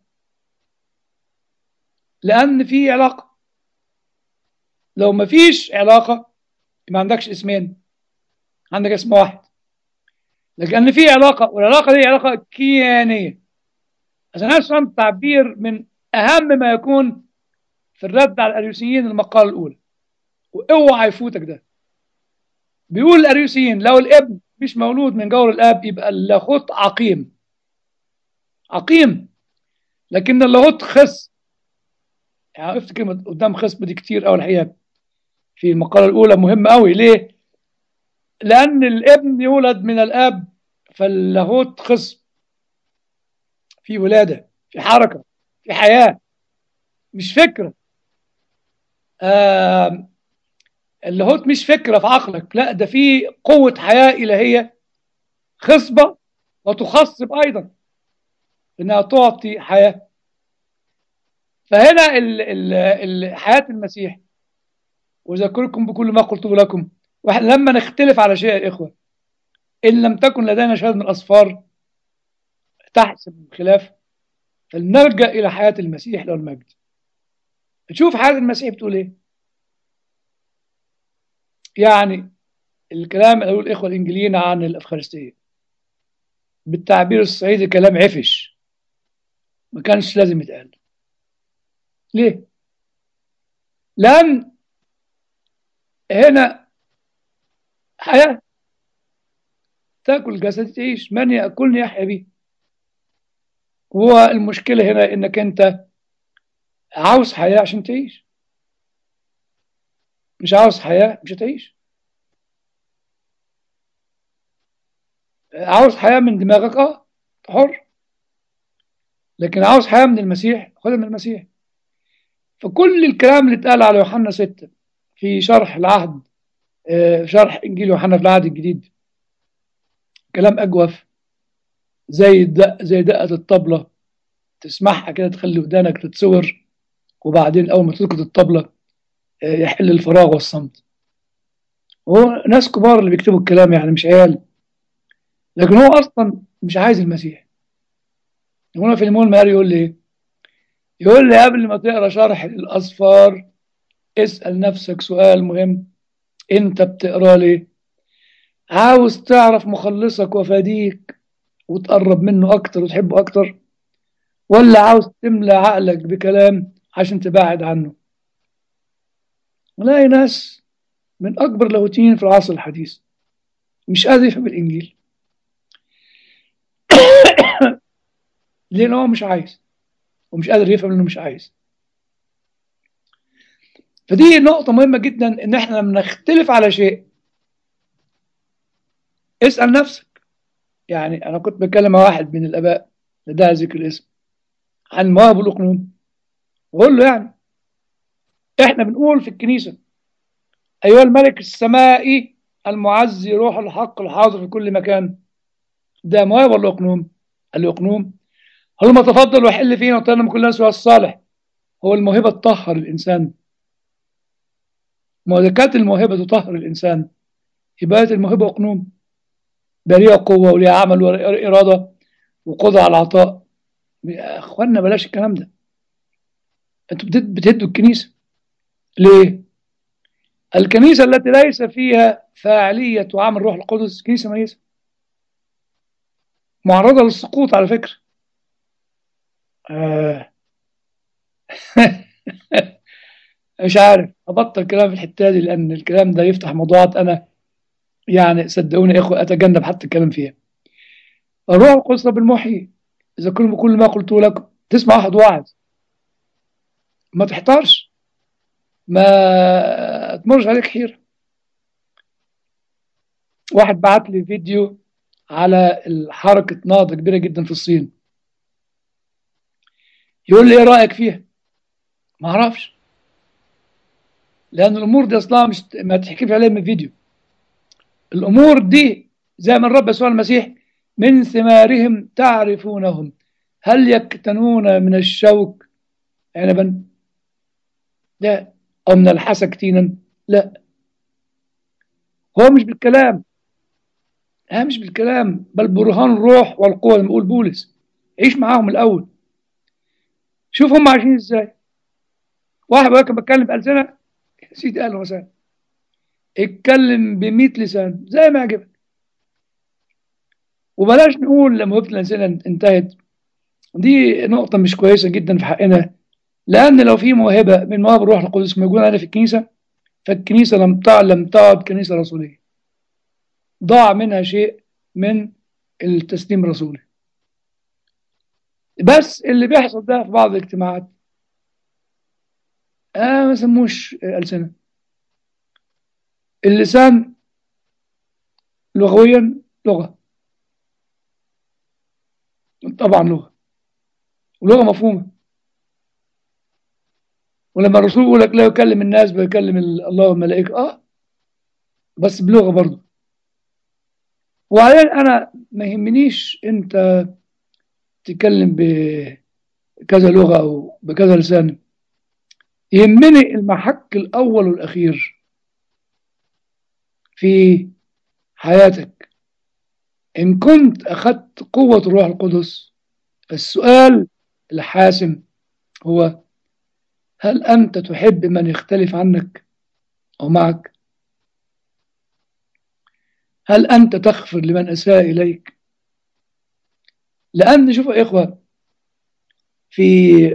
لان في علاقه لو ما فيش علاقه ما عندكش اسمين عندك اسم واحد لكن في علاقه والعلاقه دي علاقه كيانيه عشان افهم تعبير من اهم ما يكون في الرد على الاريوسيين المقاله الاولى واوعى يفوتك ده بيقول الاريوسيين لو الابن مش مولود من جور الاب يبقى اللاهوت عقيم عقيم لكن اللاهوت خص يعني عرفت كلمه قدام خصم دي كتير قوي الحقيقه في المقاله الاولى مهمه قوي ليه؟ لان الابن يولد من الاب فاللاهوت خصم في ولاده في حركه في حياه مش فكره آه اللاهوت مش فكره في عقلك لا ده في قوه حياه الهيه خصبه وتخصب ايضا انها تعطي حياه فهنا ال ال ال حياه المسيح واذكركم بكل ما قلته لكم واحنا لما نختلف على شيء يا اخوه ان لم تكن لدينا شهاده من الاصفار تحسب الخلاف فلنرجع الى حياه المسيح له المجد نشوف حياه المسيح بتقول ايه يعني الكلام اللي يقول الاخوه الانجليين عن الافخارستيه بالتعبير الصعيدي كلام عفش ما كانش لازم يتقال ليه لان هنا حياه تاكل جسد تعيش من ياكلني يحيا بيه هو المشكله هنا انك انت عاوز حياه عشان تعيش مش عاوز حياه مش هتعيش عاوز حياه من دماغك اه حر لكن عاوز حياه من المسيح خدها من المسيح فكل الكلام اللي اتقال على يوحنا 6 في شرح العهد آه، شرح انجيل يوحنا في العهد الجديد كلام اجوف زي دق زي دقه الطبله تسمعها كده تخلي ودانك تتصور وبعدين اول ما تسكت الطبله آه، يحل الفراغ والصمت هو ناس كبار اللي بيكتبوا الكلام يعني مش عيال لكن هو اصلا مش عايز المسيح هنا في المول ماري يقول لي ايه يقول لي قبل ما تقرا شرح الاصفار اسال نفسك سؤال مهم انت بتقرا ليه عاوز تعرف مخلصك وفاديك وتقرب منه اكتر وتحبه اكتر ولا عاوز تملى عقلك بكلام عشان تبعد عنه ولاقي ناس من اكبر اللاهوتيين في العصر الحديث مش قادر يفهم الانجيل لان هو مش عايز ومش قادر يفهم انه مش عايز فدي نقطة مهمة جدا ان احنا لما نختلف على شيء اسأل نفسك يعني انا كنت بتكلم مع واحد من الاباء لا داعي ذكر الاسم عن مواهب الاقنوم بقول له يعني احنا بنقول في الكنيسة ايها الملك السمائي المعزي روح الحق الحاضر في كل مكان ده مواهب ولا اقنوم؟ قال لي اقنوم هل ما تفضل وحل فينا وطلنا كل الناس الصالح هو الموهبة تطهر الإنسان ما إذا كانت الموهبة تطهر الإنسان يبقى الموهبة أقنوم ده ليها قوة وليها عمل وإرادة وقدرة على العطاء يا إخوانا بلاش الكلام ده أنتوا بتد- بتهدوا الكنيسة ليه؟ الكنيسة التي ليس فيها فاعلية وعمل روح القدس كنيسة ميتة معرضة للسقوط على فكرة آه. مش عارف ابطل كلام في الحته دي لان الكلام ده يفتح موضوعات انا يعني صدقوني يا اخوه اتجنب حتى الكلام فيها الروح القدس رب المحيي اذا كل كل ما قلت لكم تسمع واحد واعظ ما تحتارش ما تمرش عليك حيره واحد بعت لي فيديو على حركه نهضه كبيره جدا في الصين يقول لي ايه رايك فيها ما اعرفش لان الامور دي اصلا مش ما تحكيش عليها من فيديو الأمور دي زي ما الرب يسوع المسيح من ثمارهم تعرفونهم هل يكتنون من الشوك عنبا لا أو من الحسك تينا لا هو مش بالكلام ها مش بالكلام بل برهان الروح والقوة زي ما بيقول بولس عيش معاهم الأول شوف هم عايشين ازاي واحد بقى كان بتكلم بألسنة يا سيدي أهلا وسهلا اتكلم ب 100 لسان زي ما يعجبك وبلاش نقول لما موهبة الألسنة انتهت دي نقطة مش كويسة جدا في حقنا لأن لو في موهبة من مواهب الروح القدس موجودة هنا في الكنيسة فالكنيسة لم تعد لم تعد كنيسة رسولية ضاع منها شيء من التسليم الرسولي بس اللي بيحصل ده في بعض الاجتماعات آه ما سموش ألسنة اللسان لغويا لغة طبعا لغة ولغة مفهومة ولما الرسول يقول لك لا يكلم الناس بيكلم الله والملائكة اه بس بلغة برضه وبعدين انا ما يهمنيش انت تتكلم بكذا لغة او بكذا لسان يهمني المحك الاول والاخير في حياتك ان كنت اخذت قوة الروح القدس السؤال الحاسم هو هل أنت تحب من يختلف عنك أو معك هل أنت تغفر لمن أساء إليك لأن شوفوا يا إخوة في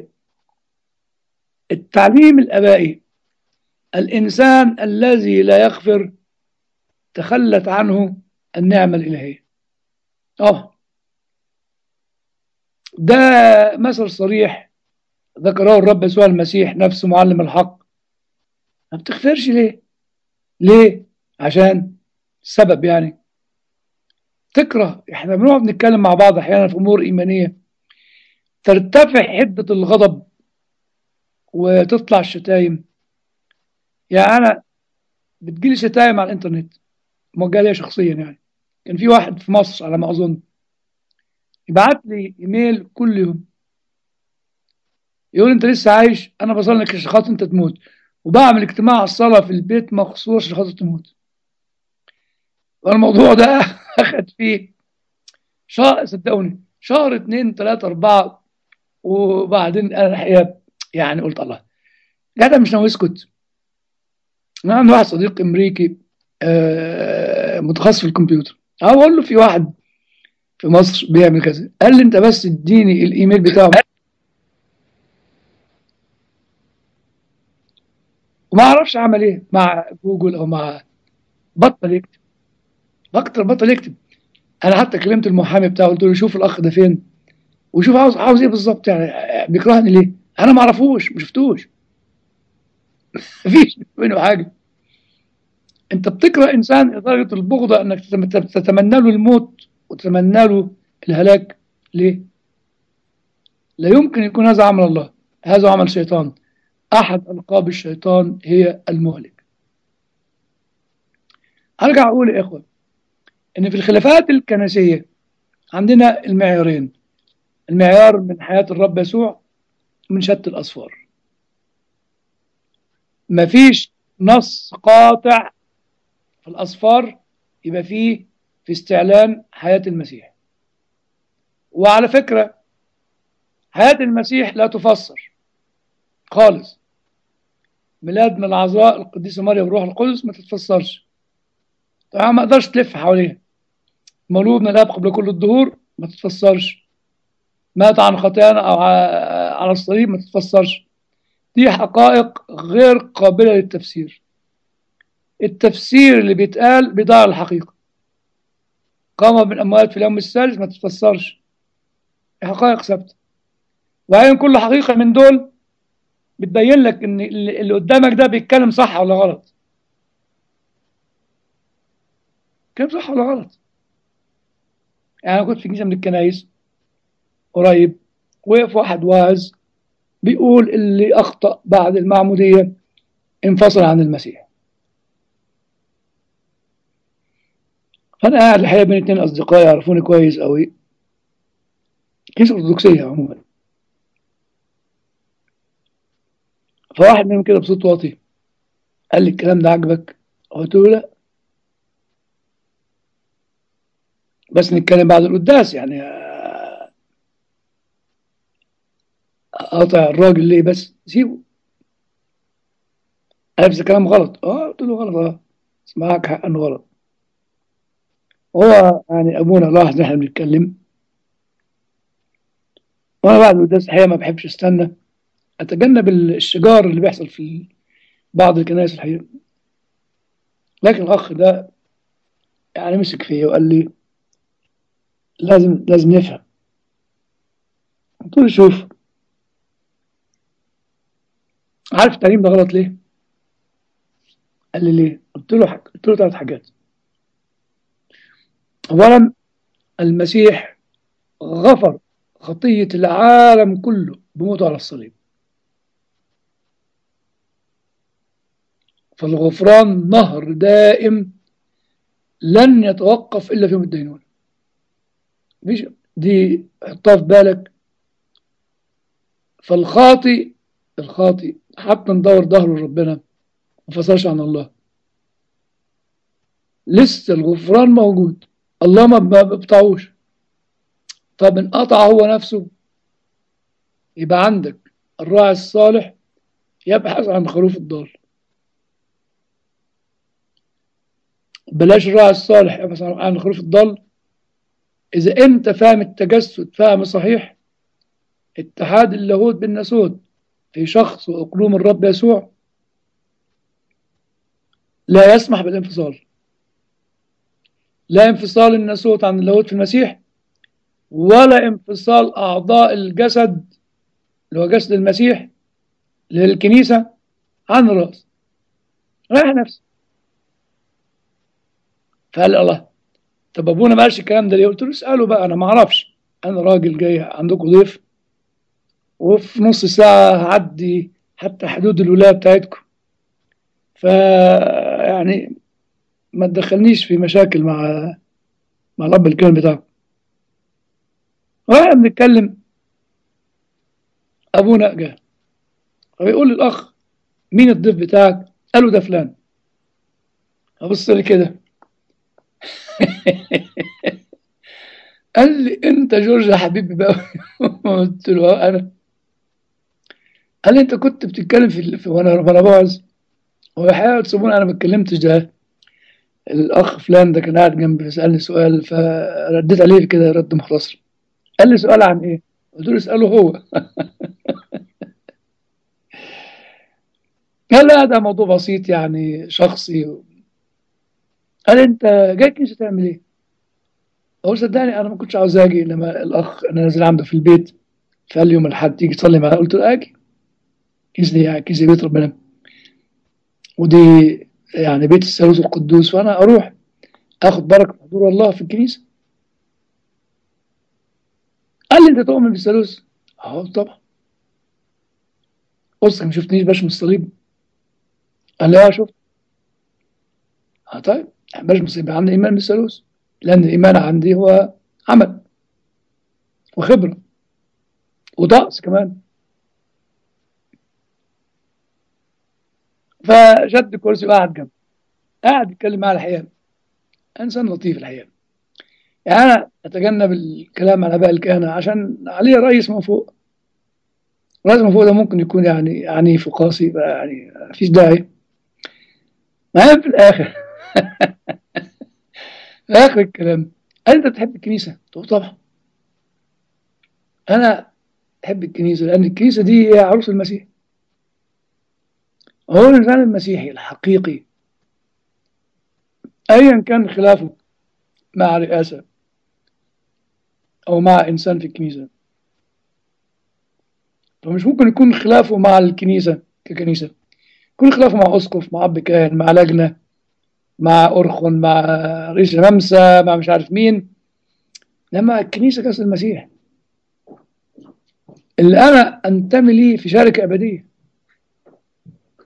التعليم الأبائي الإنسان الذي لا يغفر تخلت عنه النعمة الإلهية أوه ده مثل صريح ذكره الرب يسوع المسيح نفسه معلم الحق ما بتغفرش ليه ليه عشان السبب يعني تكره احنا بنقعد نتكلم مع بعض احيانا في امور ايمانيه ترتفع حده الغضب وتطلع الشتايم يعني انا بتجيلي شتايم على الانترنت موجهه ليا شخصيا يعني كان في واحد في مصر على ما اظن يبعت لي ايميل كل يوم يقول انت لسه عايش انا بصلي لك عشان خاطر انت تموت وبعمل اجتماع الصلاه في البيت مخصوص عشان خاطر تموت والموضوع ده اخد فيه شهر صدقوني شهر اتنين تلاته اربعه وبعدين انا الحقيقه يعني قلت الله ده مش ناوي يسكت انا عندي واحد صديق امريكي آه متخصص في الكمبيوتر اقول له في واحد في مصر بيعمل كذا قال لي انت بس اديني الايميل بتاعه وما اعرفش اعمل ايه مع جوجل او مع بطل يكتب بطل بطل يكتب انا حتى كلمت المحامي بتاعه قلت له شوف الاخ ده فين وشوف عاوز عاوز ايه بالظبط يعني بيكرهني ليه انا ما اعرفوش ما شفتوش مفيش منه حاجه انت بتكره انسان لدرجه البغضه انك تتمنى له الموت وتتمنى له الهلاك ليه لا يمكن يكون هذا عمل الله هذا عمل شيطان أحد ألقاب الشيطان هي المهلك أرجع أقول يا إخوة إن في الخلافات الكنسية عندنا المعيارين المعيار من حياة الرب يسوع من شتى الأصفار مفيش نص قاطع في الأصفار يبقى فيه في استعلان حياة المسيح وعلى فكرة حياة المسيح لا تفسر خالص ميلاد من العذراء القديسة مريم بروح القدس ما تتفسرش طبعا ما اقدرش تلف حواليها مولود من الاب قبل كل الدهور ما تتفسرش مات عن خطايانا او على الصليب ما تتفسرش دي حقائق غير قابلة للتفسير التفسير اللي بيتقال بيضيع الحقيقة قام من أموات في اليوم الثالث ما تتفسرش حقائق ثابتة وبعدين كل حقيقة من دول بتبين لك ان اللي قدامك ده بيتكلم صح ولا غلط كلام صح ولا غلط يعني انا كنت في كنيسه من الكنايس قريب وقف واحد واعظ بيقول اللي اخطا بعد المعموديه انفصل عن المسيح فأنا قاعد الحقيقة بين اتنين أصدقاء يعرفوني كويس أوي كنيسة أرثوذكسية عموما فواحد منهم كده بصوت واطي قال لي الكلام ده عجبك؟ قلت له لا بس نتكلم بعد القداس يعني قاطع الراجل ليه بس سيبه عارف كلام غلط اه قلت له غلط اه بس معاك حق انه غلط هو يعني ابونا لاحظ ان احنا بنتكلم وانا بعد القداس الحقيقه ما بحبش استنى اتجنب الشجار اللي بيحصل في بعض الكنائس الحقيقه لكن الاخ ده يعني مسك فيا وقال لي لازم لازم نفهم قلت له شوف عارف التعليم ده غلط ليه؟ قال لي ليه؟ قلت له حاجة. قلت له ثلاث حاجات اولا المسيح غفر خطية العالم كله بموته على الصليب فالغفران نهر دائم لن يتوقف إلا في يوم الدينون مش دي حطها في بالك فالخاطي الخاطي حتى ندور ظهره لربنا ما فصلش عن الله لسه الغفران موجود الله ما بيقطعوش طب انقطع هو نفسه يبقى عندك الراعي الصالح يبحث عن خروف الضال بلاش الراعي الصالح يبحث عن خروف الضال إذا أنت فاهم التجسد فهم صحيح اتحاد اللاهوت بالناسوت في شخص وأقلوم الرب يسوع لا يسمح بالانفصال لا انفصال الناسوت عن اللاهوت في المسيح ولا انفصال أعضاء الجسد اللي هو جسد المسيح للكنيسة عن الرأس رايح نفسه فقال الله طب ابونا ما قالش الكلام ده ليه؟ قلت له اساله بقى انا ما اعرفش انا راجل جاي عندكم ضيف وفي نص ساعه هعدي حتى حدود الولايه بتاعتكم ف يعني ما تدخلنيش في مشاكل مع مع الاب الكلام بتاعكم واحنا بنتكلم ابونا جه فبيقول للاخ مين الضيف بتاعك؟ قال له ده فلان ابص لي كده قال لي انت جورج يا حبيبي بقى قلت له انا قال لي انت كنت بتتكلم في, في وانا وانا بعظ هو الحقيقه تسيبوني انا ما اتكلمتش ده الاخ فلان ده كان قاعد جنبي سالني سؤال فرديت عليه كده رد مختصر قال لي سؤال عن ايه؟ قلت له اساله هو قال لا ده موضوع بسيط يعني شخصي قال انت جاي كنيسه تعمل ايه؟ اقول صدقني انا ما كنتش عاوز اجي لما الاخ انا نازل عنده في البيت فقال لي يوم الاحد تيجي تصلي معايا قلت له اجي كيس دي كيس بيت ربنا ودي يعني بيت الثالوث القدوس وانا اروح اخد بركه حضور الله في الكنيسه قال لي انت تؤمن بالثالوث؟ اه طبعا بص ما شفتنيش بشم الصليب قال لي اه شفت اه طيب بشمس يبقى عندي ايمان بالثالوث لان الايمان عندي هو عمل وخبره وطقس كمان فشد كرسي وقعد جنبي قاعد يتكلم معاه الحقيقه انسان لطيف الحقيقه يعني انا اتجنب الكلام على باقي الكهنه عشان عليه رئيس من فوق الرئيس من فوق ده ممكن يكون يعني عنيف وقاسي يعني مفيش داعي المهم في الاخر في اخر الكلام قال انت بتحب الكنيسه؟ قلت له طبعا انا بحب الكنيسه لان الكنيسه دي هي عروس المسيح هو الانسان المسيحي الحقيقي ايا كان خلافه مع رئاسه او مع انسان في الكنيسه فمش ممكن يكون خلافه مع الكنيسه ككنيسه يكون خلافه مع اسقف مع اب كاهن مع لجنه مع أرخن مع رئيس الممسى مع مش عارف مين لما الكنيسة كاس المسيح اللي أنا أنتمي ليه في شركة أبدية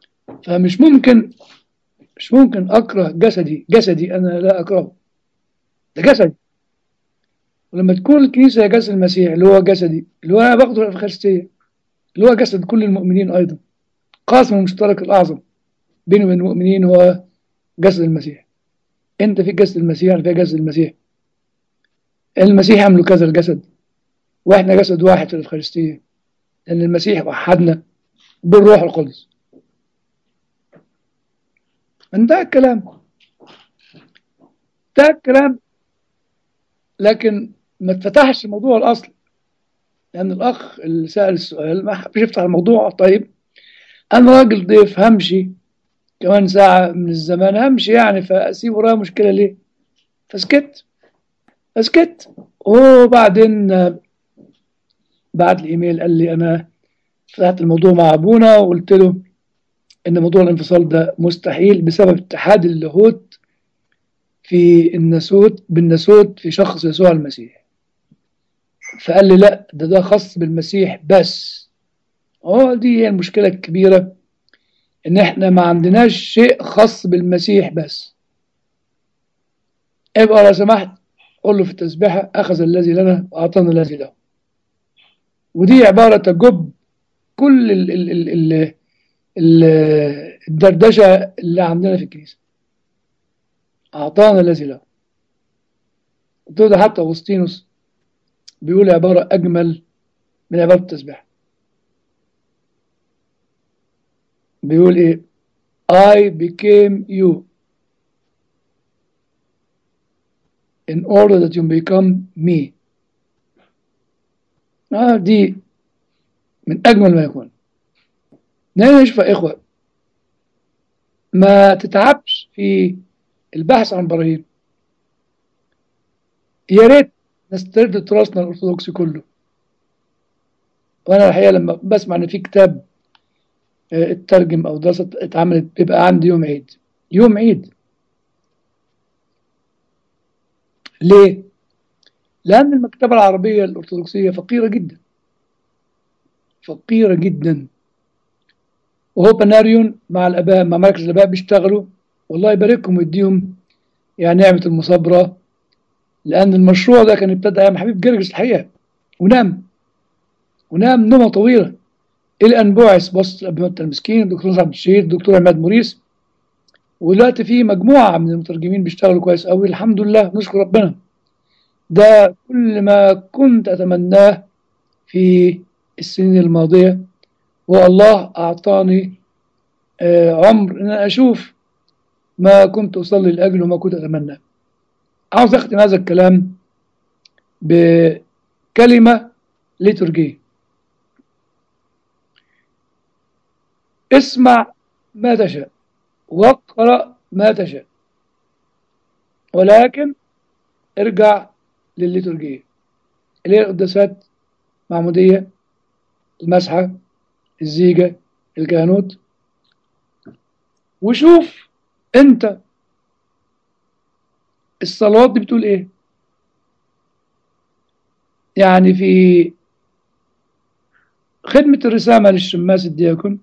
فمش ممكن مش ممكن أكره جسدي جسدي أنا لا أكرهه ده جسد ولما تكون الكنيسة هي جسد المسيح اللي هو جسدي اللي هو أنا باخده في الأفخارستية اللي هو جسد كل المؤمنين أيضا قاسم المشترك الأعظم بيني وبين المؤمنين هو جسد المسيح أنت في جسد المسيح أنا في جسد المسيح المسيح عملوا كذا الجسد وإحنا جسد واحد في الأفخارستية لأن المسيح وحدنا بالروح القدس انتهى الكلام انتهى الكلام لكن ما اتفتحش الموضوع الأصلي لأن الأخ اللي سأل السؤال ما حبش يفتح الموضوع طيب أنا راجل ضيف همشي كمان ساعة من الزمان همشي يعني فأسيب ورايا مشكلة ليه؟ فسكت فسكت وبعدين بعت لي إيميل قال لي أنا فتحت الموضوع مع أبونا وقلت له إن موضوع الانفصال ده مستحيل بسبب اتحاد اللاهوت في الناسوت بالناسوت في شخص يسوع المسيح فقال لي لا ده ده خاص بالمسيح بس اه دي هي المشكلة الكبيرة ان احنا ما عندناش شيء خاص بالمسيح بس ابقى لو سمحت قول له في التسبيحة اخذ الذي لنا واعطانا الذي له ودي عبارة تجب كل ال ال ال ال ال الدردشة اللي عندنا في الكنيسة أعطانا الذي له قلت له ده حتى أغسطينوس بيقول عبارة أجمل من عبارة التسبيح بيقول إيه I became you in order that you become me آه دي من أجمل ما يكون نعيش يا إخوة ما تتعبش في البحث عن براهين يا ريت نسترد تراثنا الأرثوذكسي كله وأنا الحقيقة لما بسمع إن في كتاب اترجم أو دراسة اتعملت بيبقى عندي يوم عيد يوم عيد ليه؟ لأن المكتبة العربية الأرثوذكسية فقيرة جدا فقيرة جدا وهو بناريون مع الآباء مع مركز الآباء بيشتغلوا والله يباركهم ويديهم يعني نعمة المصابرة لأن المشروع ده كان ابتدى أيام حبيب جرجس الحقيقة ونام ونام نومة طويلة إلى أن بعث بسط الأب المسكين الدكتور عبد الشهيد الدكتور عماد موريس ودلوقتي في مجموعة من المترجمين بيشتغلوا كويس قوي الحمد لله نشكر ربنا ده كل ما كنت أتمناه في السنين الماضية والله أعطاني عمر أن أشوف ما كنت أصلي لأجله وما كنت أتمناه عاوز أختم هذا الكلام بكلمة ليتورجية اسمع ما تشاء واقرأ ما تشاء ولكن ارجع للليتورجية اللي هي القداسات معمودية المسحة الزيجة الكهنوت وشوف انت الصلوات دي بتقول ايه يعني في خدمة الرسامة للشماس الدياكون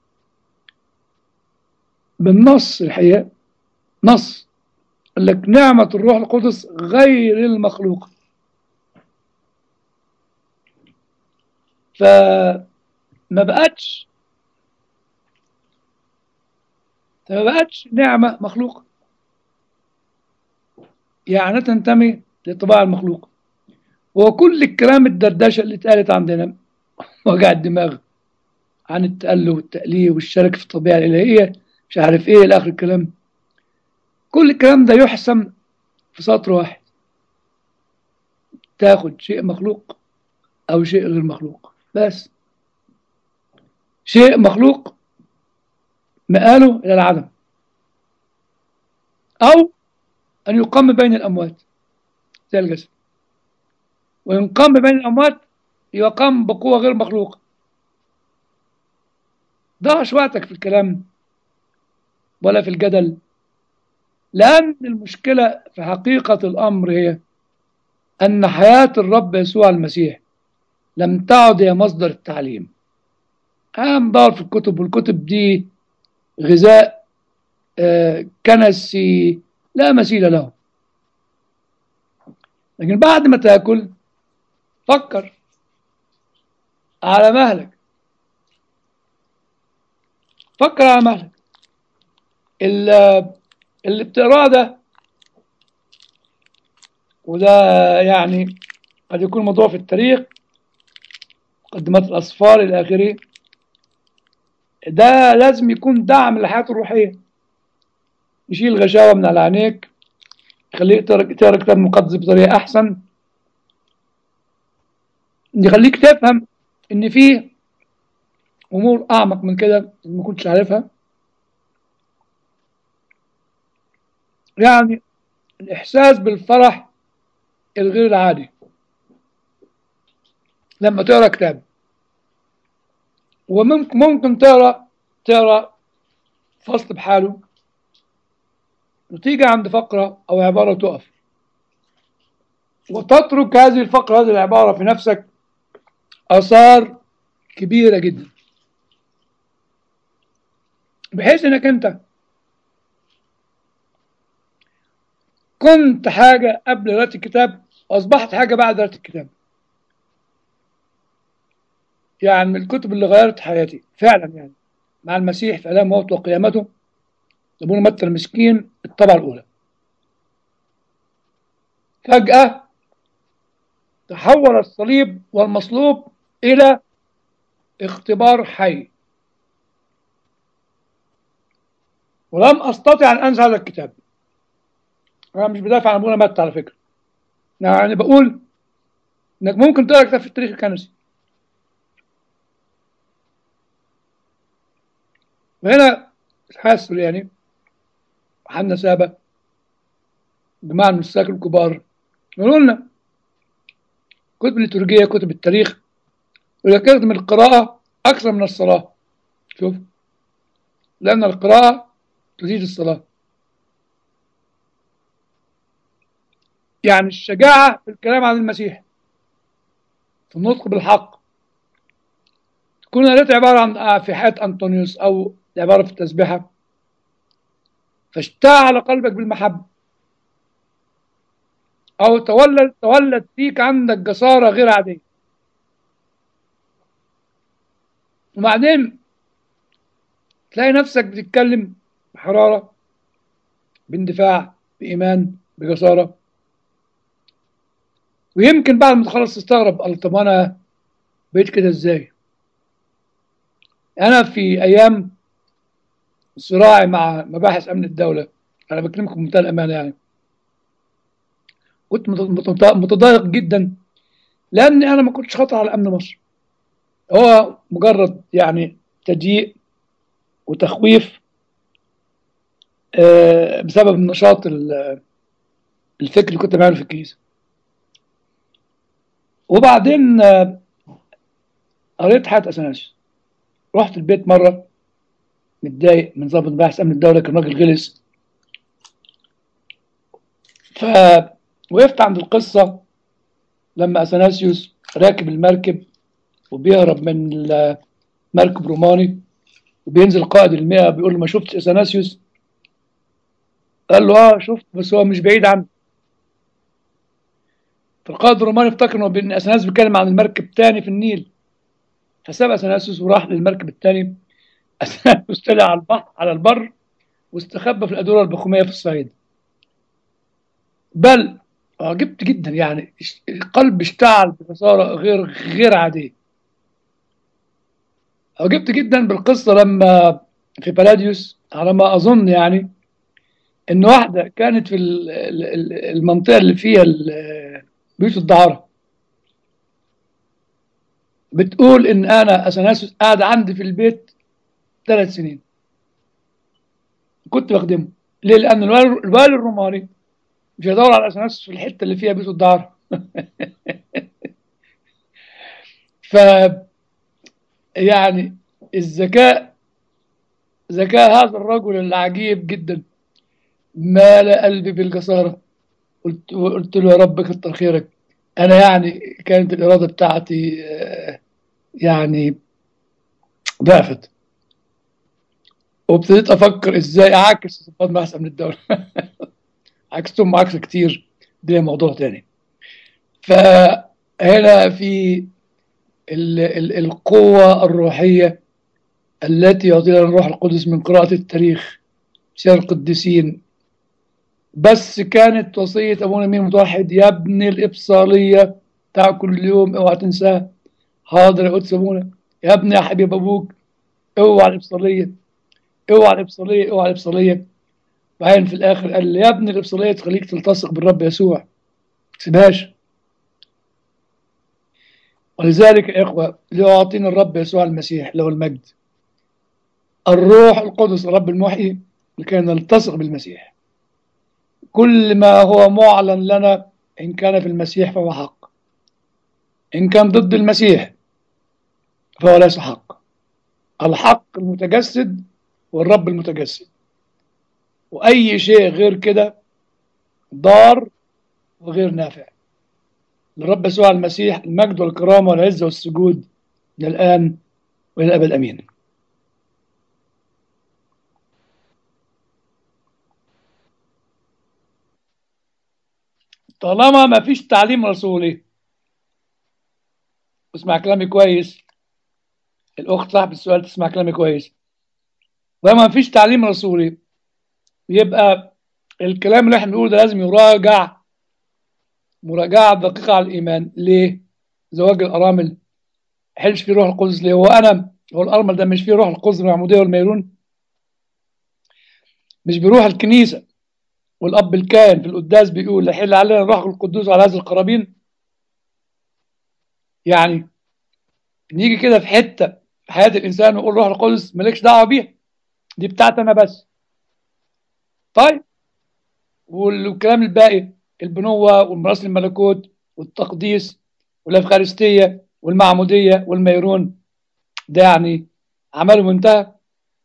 بالنص الحقيقة نص قال لك نعمة الروح القدس غير المخلوقة فما بقتش ما بقتش نعمة مخلوقة يعني تنتمي لطباع المخلوق وكل الكلام الدردشة اللي اتقالت عندنا وجع الدماغ عن التأله والتأليه والشرك في الطبيعة الإلهية مش عارف إيه لآخر الكلام كل الكلام ده يحسم في سطر واحد تاخد شيء مخلوق أو شيء غير مخلوق بس شيء مخلوق مآله إلى العدم أو أن يقام بين الأموات زي الجسد وإن قام بين الأموات يقام بقوة غير مخلوقة ضعش وقتك في الكلام ولا في الجدل لأن المشكلة في حقيقة الأمر هي أن حياة الرب يسوع المسيح لم تعد هي مصدر التعليم هندور في الكتب والكتب دي غذاء آه كنسي لا مثيل له لكن بعد ما تاكل فكر على مهلك فكر على مهلك ال- اللي بتقراه ده وده يعني قد يكون موضوع في التاريخ مقدمات الأسفار إلى آخره ده لازم يكون دعم للحياة الروحية يشيل غشاوة من على عينيك يخليك تقرا تقرا كتاب مقدس بطريقة أحسن يخليك تفهم إن فيه أمور أعمق من كده ما كنتش عارفها يعني الإحساس بالفرح الغير العادي لما تقرا كتاب وممكن ممكن تقرا تقرا فصل بحاله وتيجي عند فقرة أو عبارة وتقف وتترك هذه الفقرة هذه العبارة في نفسك آثار كبيرة جدا بحيث إنك أنت كنت حاجة قبل قراءة الكتاب وأصبحت حاجة بعد قراءة الكتاب يعني من الكتب اللي غيرت حياتي فعلا يعني مع المسيح في آلام موته وقيامته أبونا متى المسكين الطبعة الأولى فجأة تحول الصليب والمصلوب إلى اختبار حي ولم أستطع أن أنسى هذا الكتاب أنا مش بدافع عن أبونا متى على فكرة يعني بقول إنك ممكن تقرأ كتاب في التاريخ الكنسي وهنا حاسس يعني حنا سابة جماعة من الساك الكبار يقولوا لنا كتب الليتورجية كتب التاريخ ولكن من القراءة أكثر من الصلاة شوف لأن القراءة تزيد الصلاة يعني الشجاعة في الكلام عن المسيح في النطق بالحق تكون قريت عبارة عن في حياة أنطونيوس أو عبارة في التسبيحة فاشتعل قلبك بالمحبة أو تولد تولد فيك عندك جسارة غير عادية وبعدين تلاقي نفسك بتتكلم بحرارة باندفاع بإيمان بجسارة ويمكن بعد ما تخلص تستغرب قال طب أنا بقيت كده إزاي؟ أنا في أيام صراعي مع مباحث أمن الدولة أنا بكلمكم بمنتهى الأمانة يعني كنت متضايق جدا لأن أنا ما كنتش خطر على أمن مصر هو مجرد يعني تضييق وتخويف بسبب النشاط الفكري اللي كنت بعمله في الكنيسة وبعدين قريت حياة أثناسيوس رحت البيت مرة متضايق من ضابط بحث أمن الدولة كان راجل غلس فوقفت عند القصة لما أثناسيوس راكب المركب وبيهرب من مركب روماني وبينزل قائد المئة بيقول له ما شفتش أثناسيوس قال له اه شفت بس هو مش بعيد عنه فالقائد الروماني افتكر ان اثناسيوس بيتكلم عن المركب تاني في النيل فساب اثناسيوس وراح للمركب التاني اثناسيوس طلع على البحر على البر واستخبى في الادوره البخوميه في الصعيد بل عجبت جدا يعني القلب اشتعل ببصاره غير غير عاديه عجبت جدا بالقصه لما في بلاديوس على ما اظن يعني ان واحده كانت في المنطقه اللي فيها بيوت الدعاره بتقول ان انا اثناسيوس قاعد عندي في البيت ثلاث سنين كنت بخدمه ليه لان الوالي الروماني مش هيدور على اثناسيوس في الحته اللي فيها بيوت الدعاره ف يعني الذكاء ذكاء هذا الرجل العجيب جدا مال قلبي بالجسارة قلت, قلت له يا رب كتر خيرك أنا يعني كانت الإرادة بتاعتي يعني ضعفت وابتديت أفكر إزاي أعكس صفات بحث من الدولة عكستهم عكس كتير ده موضوع تاني فهنا في ال ال القوة الروحية التي يعطيها الروح القدس من قراءة التاريخ سير القديسين بس كانت وصية أبونا مين متوحد يا ابن الإبصالية تاكل اليوم اوعى تنساه حاضر يا قدس أبونا يا ابني يا حبيب أبوك اوعى الإبصالية اوعى الإبصالية اوعى الإبصالية بعدين في الآخر قال لي يا ابن الإبصالية تخليك تلتصق بالرب يسوع تسيبهاش ولذلك يا إخوة ليعطينا الرب يسوع المسيح له المجد الروح القدس الرب المحيي لكي نلتصق بالمسيح كل ما هو معلن لنا إن كان في المسيح فهو حق إن كان ضد المسيح فهو ليس حق الحق المتجسد والرب المتجسد وأي شيء غير كده ضار وغير نافع للرب يسوع المسيح المجد والكرامة والعزة والسجود من الآن وإلى الأبد أمين طالما ما فيش تعليم رسولي اسمع كلامي كويس الأخت صاحب السؤال تسمع كلامي كويس وما فيش تعليم رسولي يبقى الكلام اللي احنا بنقوله ده لازم يراجع مراجعة دقيقة على الإيمان ليه؟ زواج الأرامل حلش فيه روح القدس ليه؟ هو أنا هو الأرمل ده مش فيه روح القدس والمعمودية والميرون مش بيروح الكنيسة والأب الكاهن في القداس بيقول لحل علينا الروح القدوس على هذه القرابين يعني نيجي كده في حتة في حياة الإنسان ونقول روح القدس مالكش دعوة بيها دي بتاعتي أنا بس طيب والكلام الباقي البنوة والمراسل الملكوت والتقديس والأفخارستية والمعمودية والميرون ده يعني عمله منتهى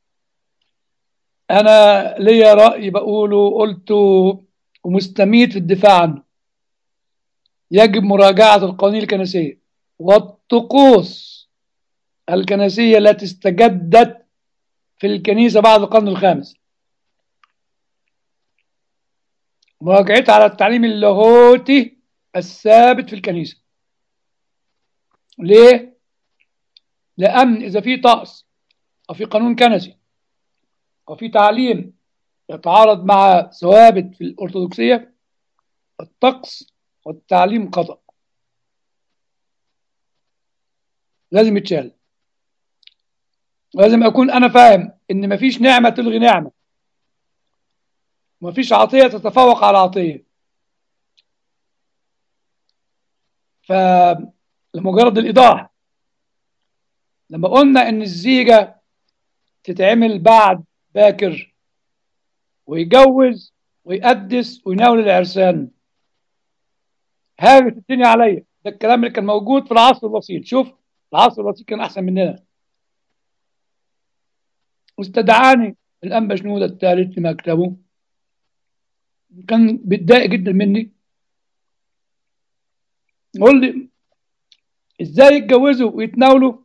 أنا ليا رأي بقوله قلته ومستميت في الدفاع عنه يجب مراجعة القوانين الكنسية والطقوس الكنسية التي استجدت في الكنيسة بعد القرن الخامس مراجعتها على التعليم اللاهوتي الثابت في الكنيسة ليه؟ لأن إذا في طقس أو في قانون كنسي أو في تعليم يتعارض مع ثوابت في الأرثوذكسية الطقس والتعليم خطأ لازم يتشال لازم أكون أنا فاهم إن مفيش نعمة تلغي نعمة مفيش عطية تتفوق على عطية فلمجرد الإيضاح لما قلنا إن الزيجة تتعمل بعد باكر ويجوز ويقدس ويناول العرسان هاجت الدنيا عليا ده الكلام اللي كان موجود في العصر الوسيط شوف العصر الوسيط كان أحسن مننا واستدعاني الأنبا شنودة الثالث لمكتبه كان بيتضايق جدا مني يقول لي ازاي يتجوزوا ويتناولوا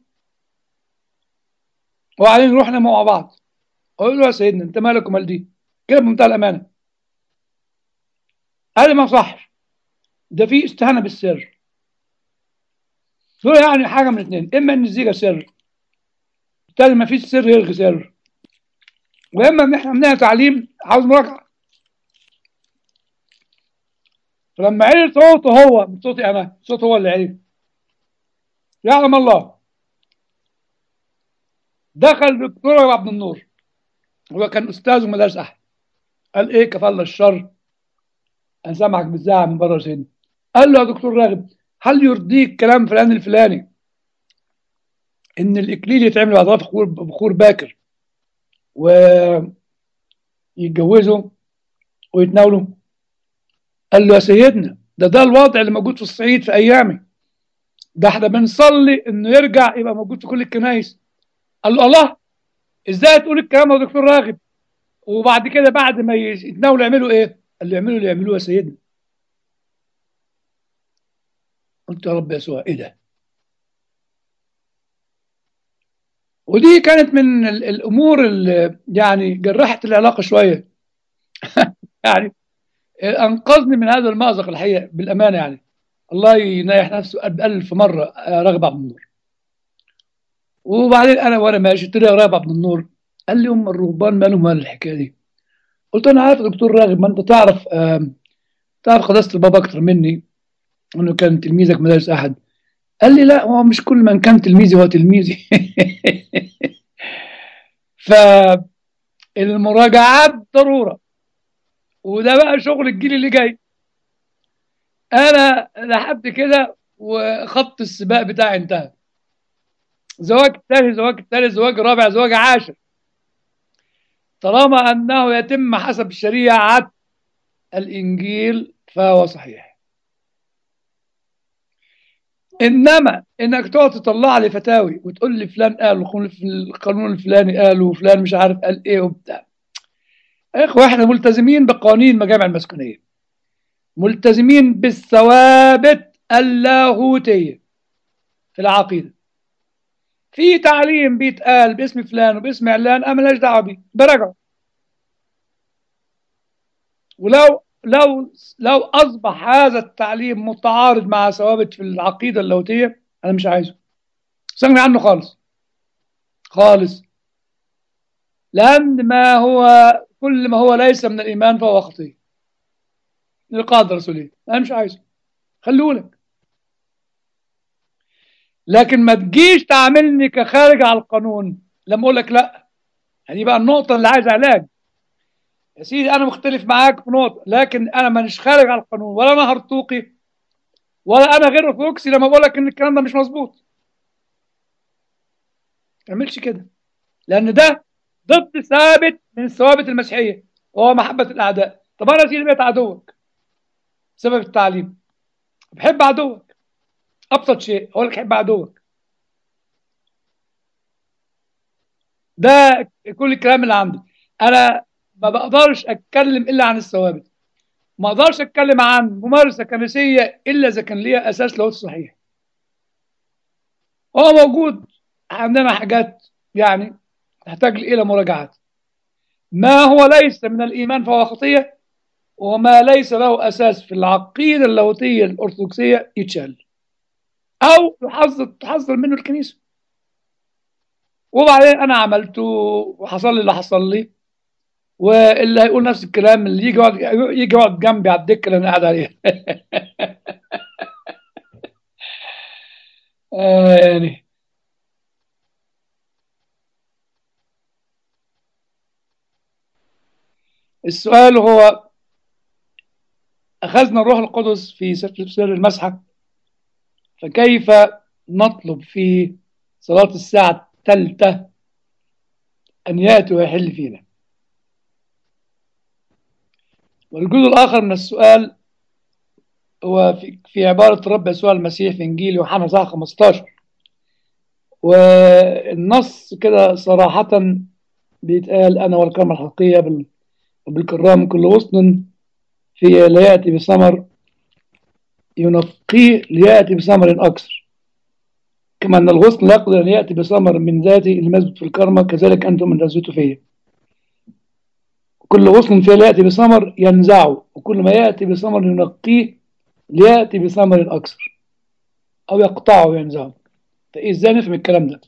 وبعدين نروح ننام مع بعض اقول له يا سيدنا انت مالك ومال دي كده بمنتهى الامانه قال لي ما صحش ده في استهانه بالسر قلت له يعني حاجه من الاثنين اما ان الزيجه سر بالتالي ما فيش سر يلغي سر واما ان احنا عندنا تعليم عاوز مراجعه فلما عرف صوته هو مش صوتي انا صوته هو اللي عرف يعلم الله دخل دكتور عبد النور هو كان استاذ مدارس احد قال ايه كفالة الشر انا سامعك بتزعق من بره سيدنا قال له يا دكتور راغب هل يرضيك كلام فلان الفلاني ان الاكليل يتعمل بعد بخور بخور باكر ويتجوزوا ويتناولوا قال له يا سيدنا ده ده الوضع اللي موجود في الصعيد في ايامي ده احنا بنصلي انه يرجع يبقى موجود في كل الكنائس قال له الله ازاي تقول الكلام ده يا دكتور راغب وبعد كده بعد ما يتناولوا يعملوا ايه قال له يعملوا اللي يعملوه يا سيدنا قلت يا رب يسوع ايه ده ودي كانت من الامور اللي يعني جرحت العلاقه شويه يعني انقذني من هذا المأزق الحقيقه بالامانه يعني الله ينيح نفسه ألف مرة راغب عبد النور وبعدين أنا وأنا ماشي قلت له يا راغب عبد النور قال لي أم الرهبان مالهم مال الحكاية دي قلت له أنا عارف يا دكتور راغب ما أنت تعرف آم، تعرف قداسة البابا أكتر مني إنه كان تلميذك مدارس أحد قال لي لا هو مش كل من كان تلميذي هو تلميذي فالمراجعات ضرورة وده بقى شغل الجيل اللي جاي انا لحد كده وخط السباق بتاعي انتهى زواج ثاني زواج ثالث زواج رابع زواج عاشر طالما انه يتم حسب شريعه الانجيل فهو صحيح انما انك تقعد تطلع لي فتاوي وتقول لي فلان قال القانون الفلاني قال وفلان مش عارف قال ايه وبتاع يا اخوة احنا ملتزمين بقوانين المجامع المسكونيه ملتزمين بالثوابت اللاهوتيه في العقيده في تعليم بيتقال باسم فلان وباسم علان انا مالهاش دعوه بيه براجعه ولو لو لو اصبح هذا التعليم متعارض مع ثوابت في العقيده اللاهوتيه انا مش عايزه استغني عنه خالص خالص لان ما هو كل ما هو ليس من الايمان فهو خطيه القاعده الرسوليه انا مش عايزه خلولك لكن ما تجيش تعاملني كخارج على القانون لما اقول لك لا يعني بقى النقطه اللي عايز علاج يا سيدي انا مختلف معاك في نقطه لكن انا مانيش خارج على القانون ولا انا هرطوقي ولا انا غير ارثوذكسي لما بقول لك ان الكلام ده مش مظبوط ما تعملش كده لان ده ضد ثابت من ثوابت المسيحيه وهو محبه الاعداء طب انا يا سيدي بقيت عدوك بسبب التعليم بحب عدوك ابسط شيء اقول لك حب عدوك ده كل الكلام اللي عندي انا ما بقدرش اتكلم الا عن الثوابت ما اقدرش اتكلم عن ممارسه كنسيه الا اذا كان ليها اساس لاهوت صحيح هو موجود عندنا حاجات يعني تحتاج الى مراجعات ما هو ليس من الايمان فهو خطيه وما ليس له اساس في العقيده اللاهوتيه الارثوذكسيه يتشال او يحذر تحذر منه الكنيسه وبعدين انا عملته وحصل لي اللي حصل لي واللي هيقول نفس الكلام اللي يجي يقعد يجي يقعد جنبي على الدكه اللي انا قاعد عليها آه يعني السؤال هو أخذنا الروح القدس في سر المسحة فكيف نطلب في صلاة الساعة الثالثة أن يأتي ويحل فينا والجزء الآخر من السؤال هو في, في عبارة الرب يسوع المسيح في إنجيل يوحنا صح 15 والنص كده صراحة بيتقال أنا والكرامة الحقيقية بالكرام كل غصن في لا يأتي بثمر ينقيه ليأتي بثمر أكثر كما أن الغصن لا يقدر أن يأتي بثمر من ذاته اللي مثبت في الكرمة كذلك أنتم من رزقته فيه كل غصن فيه لا يأتي بثمر ينزعه وكل ما يأتي بثمر ينقيه ليأتي بثمر أكثر أو يقطعه وينزعه فإيه إزاي نفهم الكلام ده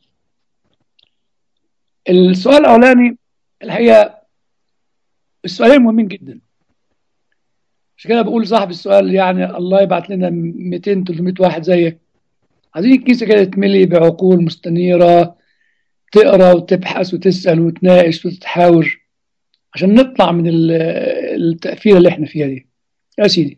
السؤال الأولاني الحقيقة السؤالين مهمين جدا مش كده بقول صاحب السؤال يعني الله يبعت لنا 200 300 واحد زيك عايزين الكنيسه كده تتملي بعقول مستنيره تقرا وتبحث وتسال وتناقش وتتحاور عشان نطلع من التقفيله اللي احنا فيها دي يا سيدي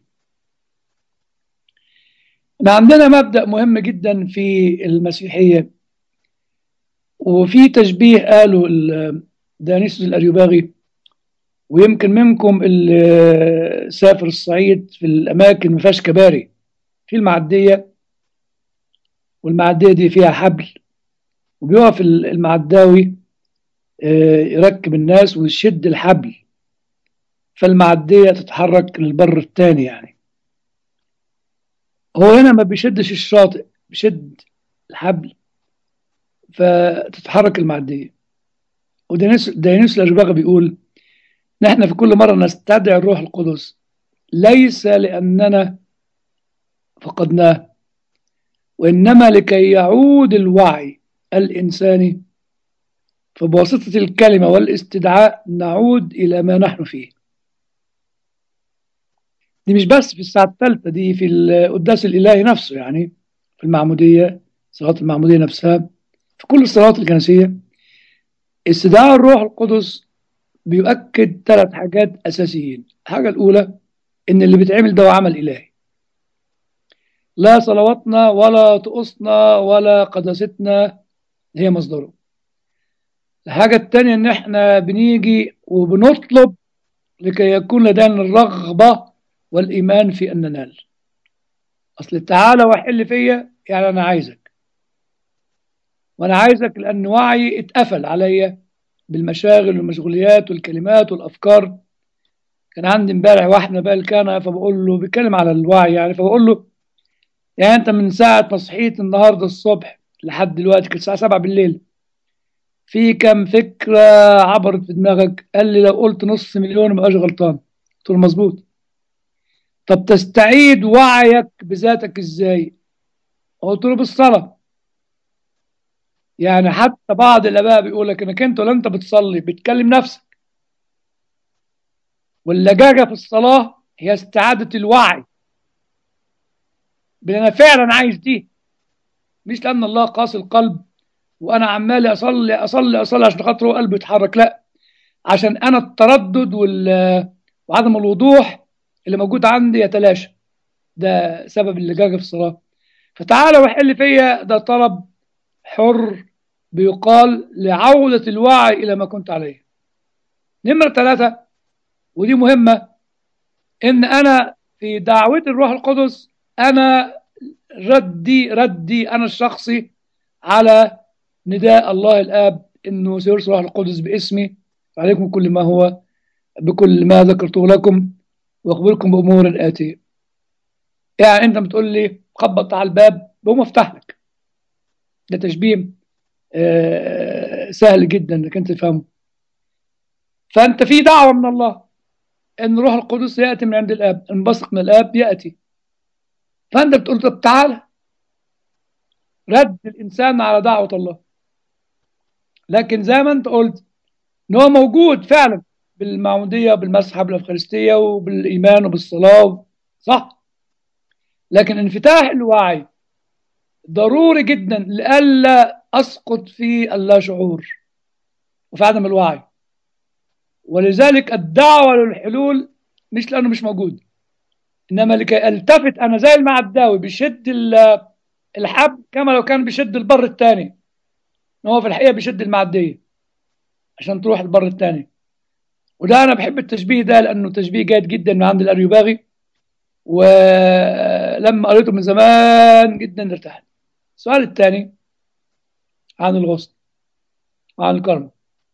احنا عندنا مبدا مهم جدا في المسيحيه وفي تشبيه قاله دانيسوس الاريوباغي ويمكن منكم اللي سافر الصعيد في الاماكن ما فيهاش كباري في المعديه والمعديه دي فيها حبل وبيقف المعداوي يركب الناس ويشد الحبل فالمعديه تتحرك للبر الثاني يعني هو هنا ما بيشدش الشاطئ بيشد الحبل فتتحرك المعديه ودانيس الأجباغ بيقول نحن في كل مرة نستدعي الروح القدس ليس لأننا فقدناه وإنما لكي يعود الوعي الإنساني فبواسطة الكلمة والاستدعاء نعود إلى ما نحن فيه دي مش بس في الساعة الثالثة دي في القداس الإلهي نفسه يعني في المعمودية صلاة المعمودية نفسها في كل الصلوات الكنسية استدعاء الروح القدس بيؤكد ثلاث حاجات أساسيين الحاجة الأولى إن اللي بيتعمل ده هو عمل إلهي لا صلواتنا ولا طقوسنا ولا قداستنا هي مصدره الحاجة التانية إن إحنا بنيجي وبنطلب لكي يكون لدينا الرغبة والإيمان في أن ننال أصل تعالى وحل فيا يعني أنا عايزك وأنا عايزك لأن وعي اتقفل عليا بالمشاغل والمشغوليات والكلمات والأفكار كان عندي امبارح واحد بقى الكهنة فبقول له بيتكلم على الوعي يعني فبقول له يعني أنت من ساعة ما صحيت النهاردة الصبح لحد دلوقتي كانت الساعة 7 بالليل في كم فكرة عبرت في دماغك قال لي لو قلت نص مليون ما غلطان قلت له مظبوط طب تستعيد وعيك بذاتك ازاي قلت له بالصلاة يعني حتى بعض الاباء بيقول لك انك انت ولا انت بتصلي بتكلم نفسك واللجاجة في الصلاة هي استعادة الوعي بان انا فعلا عايز دي مش لان الله قاسي القلب وانا عمال اصلي اصلي اصلي عشان خاطر قلبي يتحرك لا عشان انا التردد وال وعدم الوضوح اللي موجود عندي يتلاشى ده سبب اللجاجة في الصلاة فتعالى وحل فيا ده طلب حر بيقال لعودة الوعي إلى ما كنت عليه نمرة ثلاثة ودي مهمة إن أنا في دعوة الروح القدس أنا ردي ردي أنا الشخصي على نداء الله الآب إنه سيرسل الروح القدس باسمي عليكم كل ما هو بكل ما ذكرته لكم واخبركم بامور اتيه يعني انت بتقول لي خبط على الباب بقوم افتح لك ده تشبيه آه سهل جدا انك انت تفهمه فانت في دعوه من الله ان روح القدس ياتي من عند الاب انبثق من الاب ياتي فانت بتقول طب تعالى رد الانسان على دعوه الله لكن زي ما انت قلت ان هو موجود فعلا بالمعمودية بالمسحة بالأفخارستية وبالإيمان وبالصلاة صح لكن انفتاح الوعي ضروري جدا لئلا أسقط في اللا شعور وفي عدم الوعي ولذلك الدعوة للحلول مش لأنه مش موجود إنما لكي ألتفت أنا زي المعداوي بيشد الحب كما لو كان بيشد البر الثاني هو في الحقيقة بيشد المعدية عشان تروح البر الثاني وده انا بحب التشبيه ده لانه تشبيه جيد جدا من عند الاريوباغي ولما قريته من زمان جدا ارتحت السؤال الثاني عن الغصن وعن الكرم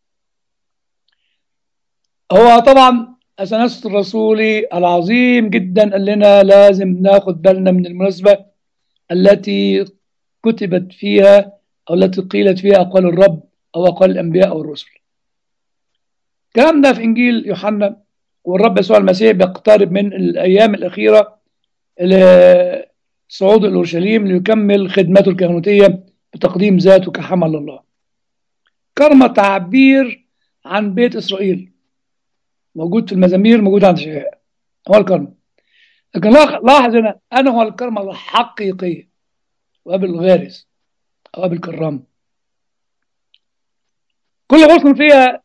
هو طبعا أثناس الرسولي العظيم جدا قال لنا لازم ناخد بالنا من المناسبة التي كتبت فيها أو التي قيلت فيها أقوال الرب أو أقوال الأنبياء أو الرسل الكلام ده في إنجيل يوحنا والرب يسوع المسيح بيقترب من الأيام الأخيرة لصعود الأورشليم ليكمل خدمته الكهنوتية بتقديم ذاته كحمل الله كرمة تعبير عن بيت إسرائيل موجود في المزامير موجود عند شيعاء هو الكرمة لكن لاحظ هنا أنا هو الكرمة الحقيقية وقبل الغارس أو قبل الكرام كل غصن فيها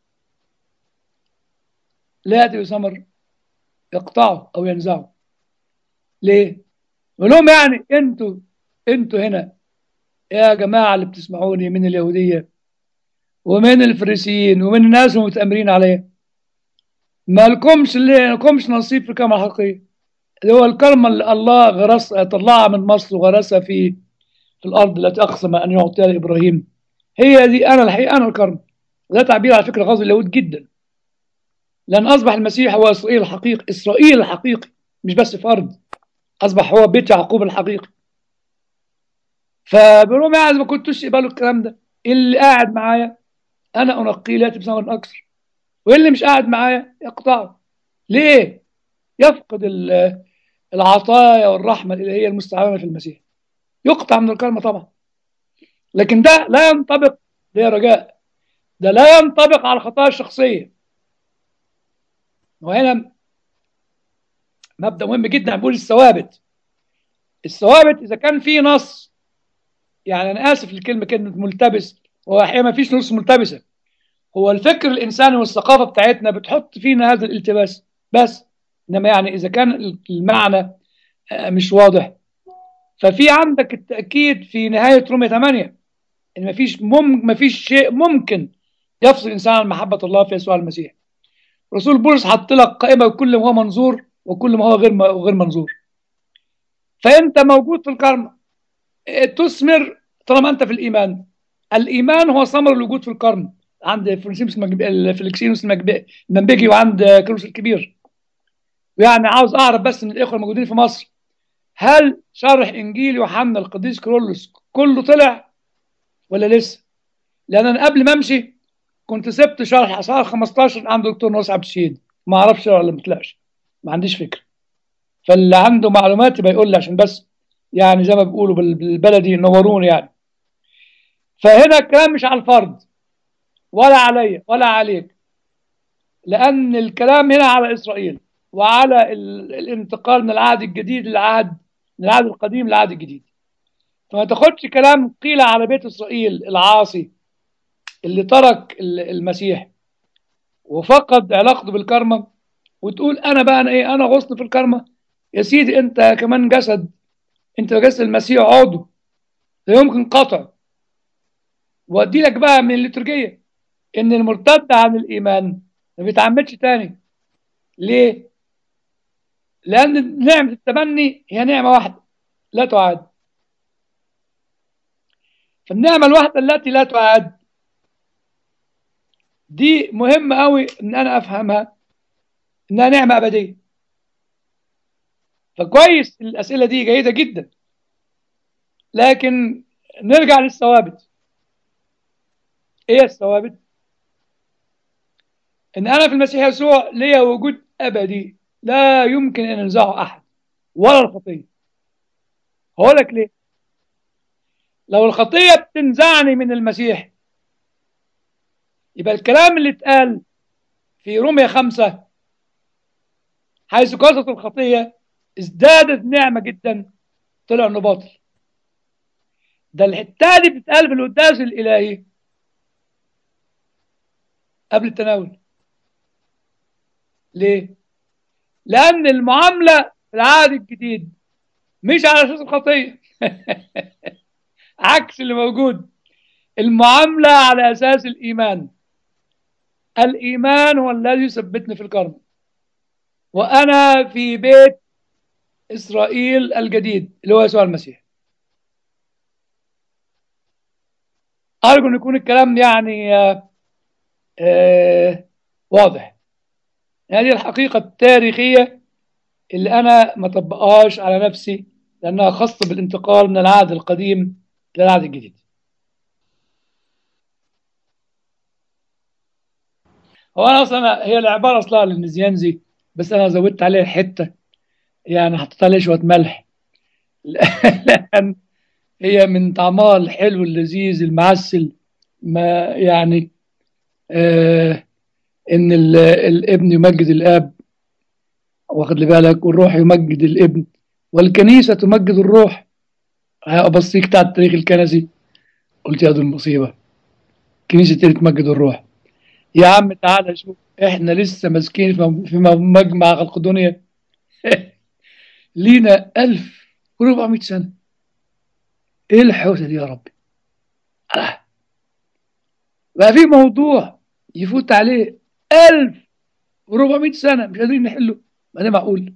لا يأتي بثمر يقطعه أو ينزعه ليه؟ يقول لهم يعني انتوا انتوا هنا يا جماعة اللي بتسمعوني من اليهودية ومن الفريسيين ومن الناس المتأمرين عليه ما لكمش اللي لكمش نصيب في الكلمة الحقيقية اللي هو الكلمة اللي الله غرس طلعها من مصر وغرسها في في الأرض التي أقسم أن يعطيها لإبراهيم هي دي أنا الحقيقة أنا الكرم وده تعبير على فكرة غاضب اليهود جدا لأن أصبح المسيح هو إسرائيل الحقيقي إسرائيل الحقيقي مش بس فرد أصبح هو بيت يعقوب الحقيقي فبيقولوا ما ما كنتوش تقبلوا الكلام ده اللي قاعد معايا أنا أنقيه لاتي بثمر أكثر واللي مش قاعد معايا يقطعه ليه؟ يفقد العطايا والرحمة الإلهية المستعملة في المسيح يقطع من الكرمة طبعا لكن ده لا ينطبق ده يا رجاء ده لا ينطبق على الخطايا الشخصية وهنا مبدأ مهم جدا بقول الثوابت الثوابت إذا كان في نص يعني أنا آسف للكلمة كلمة ملتبس هو أحيانا ما فيش نص ملتبسة هو الفكر الإنساني والثقافة بتاعتنا بتحط فينا هذا الالتباس بس إنما يعني إذا كان المعنى مش واضح ففي عندك التأكيد في نهاية رومية 8 إن مفيش مم مفيش شيء ممكن يفصل الإنسان عن محبة الله في يسوع المسيح. رسول بولس حط لك قائمة بكل ما هو منظور وكل ما هو غير غير منظور. فأنت موجود في الكرمة تثمر طالما أنت في الإيمان. الإيمان هو ثمر الوجود في الكرم عند فرنسيموس فليكسينوس المنبجي وعند كروس الكبير. يعني عاوز أعرف بس من الإخوة الموجودين في مصر هل شرح انجيل يوحنا القديس كرولوس كله طلع ولا لسه لان انا قبل ما امشي كنت سبت شرح اصحاح 15 عند دكتور ناصر عبد الشهيد ما اعرفش ولا ما طلعش ما عنديش فكره فاللي عنده معلومات يبقى يقول لي عشان بس يعني زي ما بيقولوا بالبلدي نوروني يعني فهنا الكلام مش على الفرد ولا عليا ولا عليك لان الكلام هنا على اسرائيل وعلى الانتقال من العهد الجديد للعهد من العهد القديم للعهد الجديد فما تاخدش كلام قيل على بيت اسرائيل العاصي اللي ترك المسيح وفقد علاقته بالكرمه وتقول انا بقى انا ايه انا غصن في الكرمه يا سيدي انت كمان جسد انت جسد المسيح عضو لا يمكن قطع وادي لك بقى من الليتورجيه ان المرتد عن الايمان ما بيتعمدش تاني ليه؟ لأن نعمة التبني هي نعمة واحدة لا تعاد فالنعمة الواحدة التي لا تعاد دي مهمة قوي إن أنا أفهمها إنها نعمة أبدية فكويس الأسئلة دي جيدة جدا لكن نرجع للثوابت إيه الثوابت؟ إن أنا في المسيح يسوع ليا وجود أبدي لا يمكن أن ينزعه أحد ولا الخطية هقول لك ليه لو الخطية بتنزعني من المسيح يبقى الكلام اللي اتقال في رومية خمسة حيث كثرت الخطية ازدادت نعمة جدا طلع انه باطل ده الحتة دي بتتقال في القداس الإلهي قبل التناول ليه؟ لأن المعاملة في العهد الجديد مش على أساس الخطية عكس اللي موجود المعاملة على أساس الإيمان الإيمان هو الذي يثبتني في الكرم وأنا في بيت إسرائيل الجديد اللي هو يسوع المسيح أرجو أن يكون الكلام يعني آه آه واضح هذه الحقيقة التاريخية اللي أنا ما طبقهاش على نفسي لأنها خاصة بالانتقال من العهد القديم للعهد الجديد هو أنا أصلا هي العبارة أصلها للنزيانزي بس أنا زودت عليها حتة يعني حطيت عليها شوية ملح لأن هي من طعمها الحلو اللذيذ المعسل ما يعني آه ان الابن يمجد الاب واخد لي بالك والروح يمجد الابن والكنيسه تمجد الروح ابصيك على التاريخ الكنسي قلت يا دي المصيبه كنيسه تمجد الروح يا عم تعالى شوف احنا لسه ماسكين في مجمع القدونية لينا 1400 سنه ايه الحوسه دي يا ربي آه. بقى في موضوع يفوت عليه 1400 سنة مش قادرين نحله ما ده معقول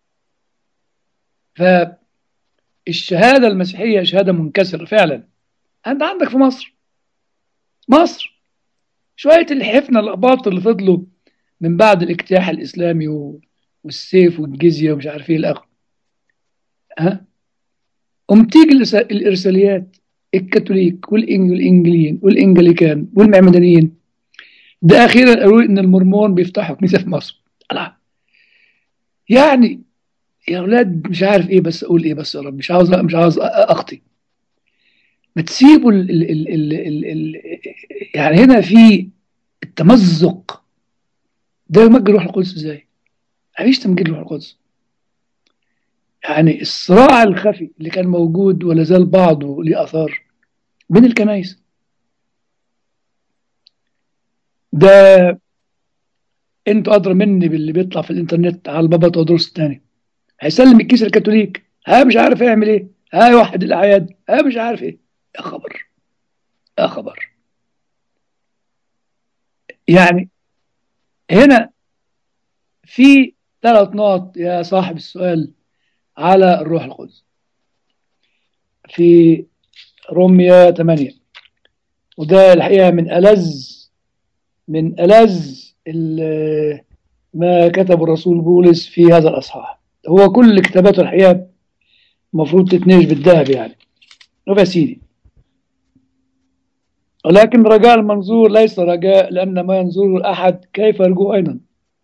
فالشهادة المسيحية شهادة منكسرة فعلا أنت عندك في مصر مصر شوية الحفنة الأباط اللي فضلوا من بعد الاجتياح الإسلامي والسيف والجزية ومش عارف إيه الآخر ها قم تيجي الإرساليات الكاثوليك والإنجليين والإنجليكان والمعمدانيين ده اخيرا قالوا ان المرمون بيفتحوا كنيسه في مصر لا يعني يا اولاد مش عارف ايه بس اقول ايه بس يا رب مش عاوز مش عاوز اخطي ما تسيبوا ال ال ال ال ال ال يعني هنا في التمزق ده يمجد روح القدس ازاي؟ عايش تمجيد روح القدس يعني الصراع الخفي اللي كان موجود ولا زال بعضه ليه اثار بين الكنائس ده انتوا ادرى مني باللي بيطلع في الانترنت على البابا تودروس الثاني هيسلم الكيس الكاثوليك ها مش عارف يعمل ايه ها يوحد الاعياد ها مش عارف ايه يا خبر يا خبر يعني هنا في ثلاث نقط يا صاحب السؤال على الروح القدس في روميا 8 وده الحقيقة من ألذ من ألذ ما كتب الرسول بولس في هذا الأصحاح هو كل كتاباته الحقيقة المفروض تتنيش بالذهب يعني شوف يا سيدي ولكن رجاء المنظور ليس رجاء لأن ما ينظره الأحد كيف يرجو أيضا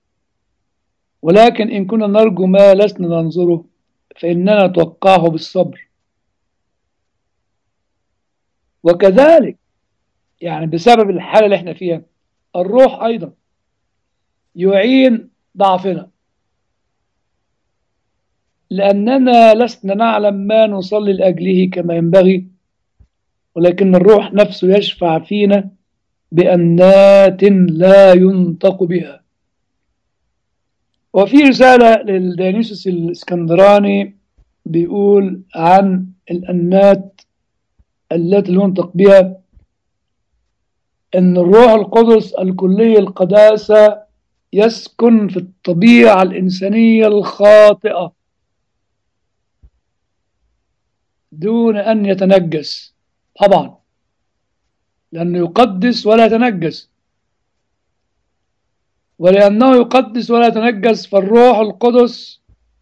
ولكن إن كنا نرجو ما لسنا ننظره فإننا نتوقعه بالصبر وكذلك يعني بسبب الحالة اللي احنا فيها الروح أيضا يعين ضعفنا لأننا لسنا نعلم ما نصلي لأجله كما ينبغي ولكن الروح نفسه يشفع فينا بأنات لا ينطق بها وفي رسالة للديانيسوس الاسكندراني بيقول عن الأنات التي ينطق بها أن الروح القدس الكلية القداسة يسكن في الطبيعة الإنسانية الخاطئة دون أن يتنجس طبعا لأنه يقدس ولا يتنجس ولأنه يقدس ولا يتنجس فالروح القدس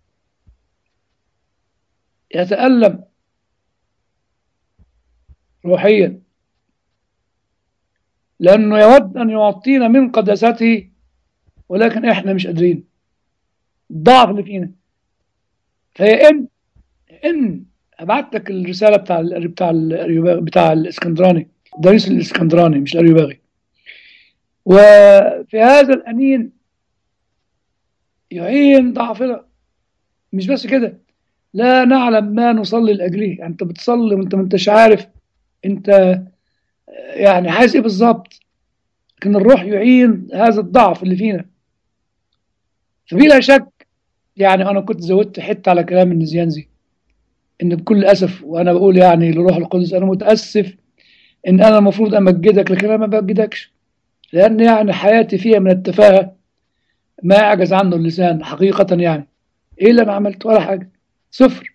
يتألم روحيا لأنه يود أن يعطينا من قداسته ولكن إحنا مش قادرين الضعف اللي فينا فهي إن إن ابعت لك الرساله بتاع ال بتاع ال بتاع الاسكندراني داريس الاسكندراني مش الاريوباغي وفي هذا الانين يعين ضعفنا مش بس كده لا نعلم ما نصلي لاجله يعني انت بتصلي وانت ما انتش عارف انت يعني عايز ايه بالظبط لكن الروح يعين هذا الضعف اللي فينا فبلا شك يعني انا كنت زودت حته على كلام النزيانزي ان بكل اسف وانا بقول يعني لروح القدس انا متاسف ان انا المفروض امجدك لكن انا ما بمجدكش لان يعني حياتي فيها من التفاهه ما يعجز عنه اللسان حقيقه يعني ايه اللي انا عملت ولا حاجه صفر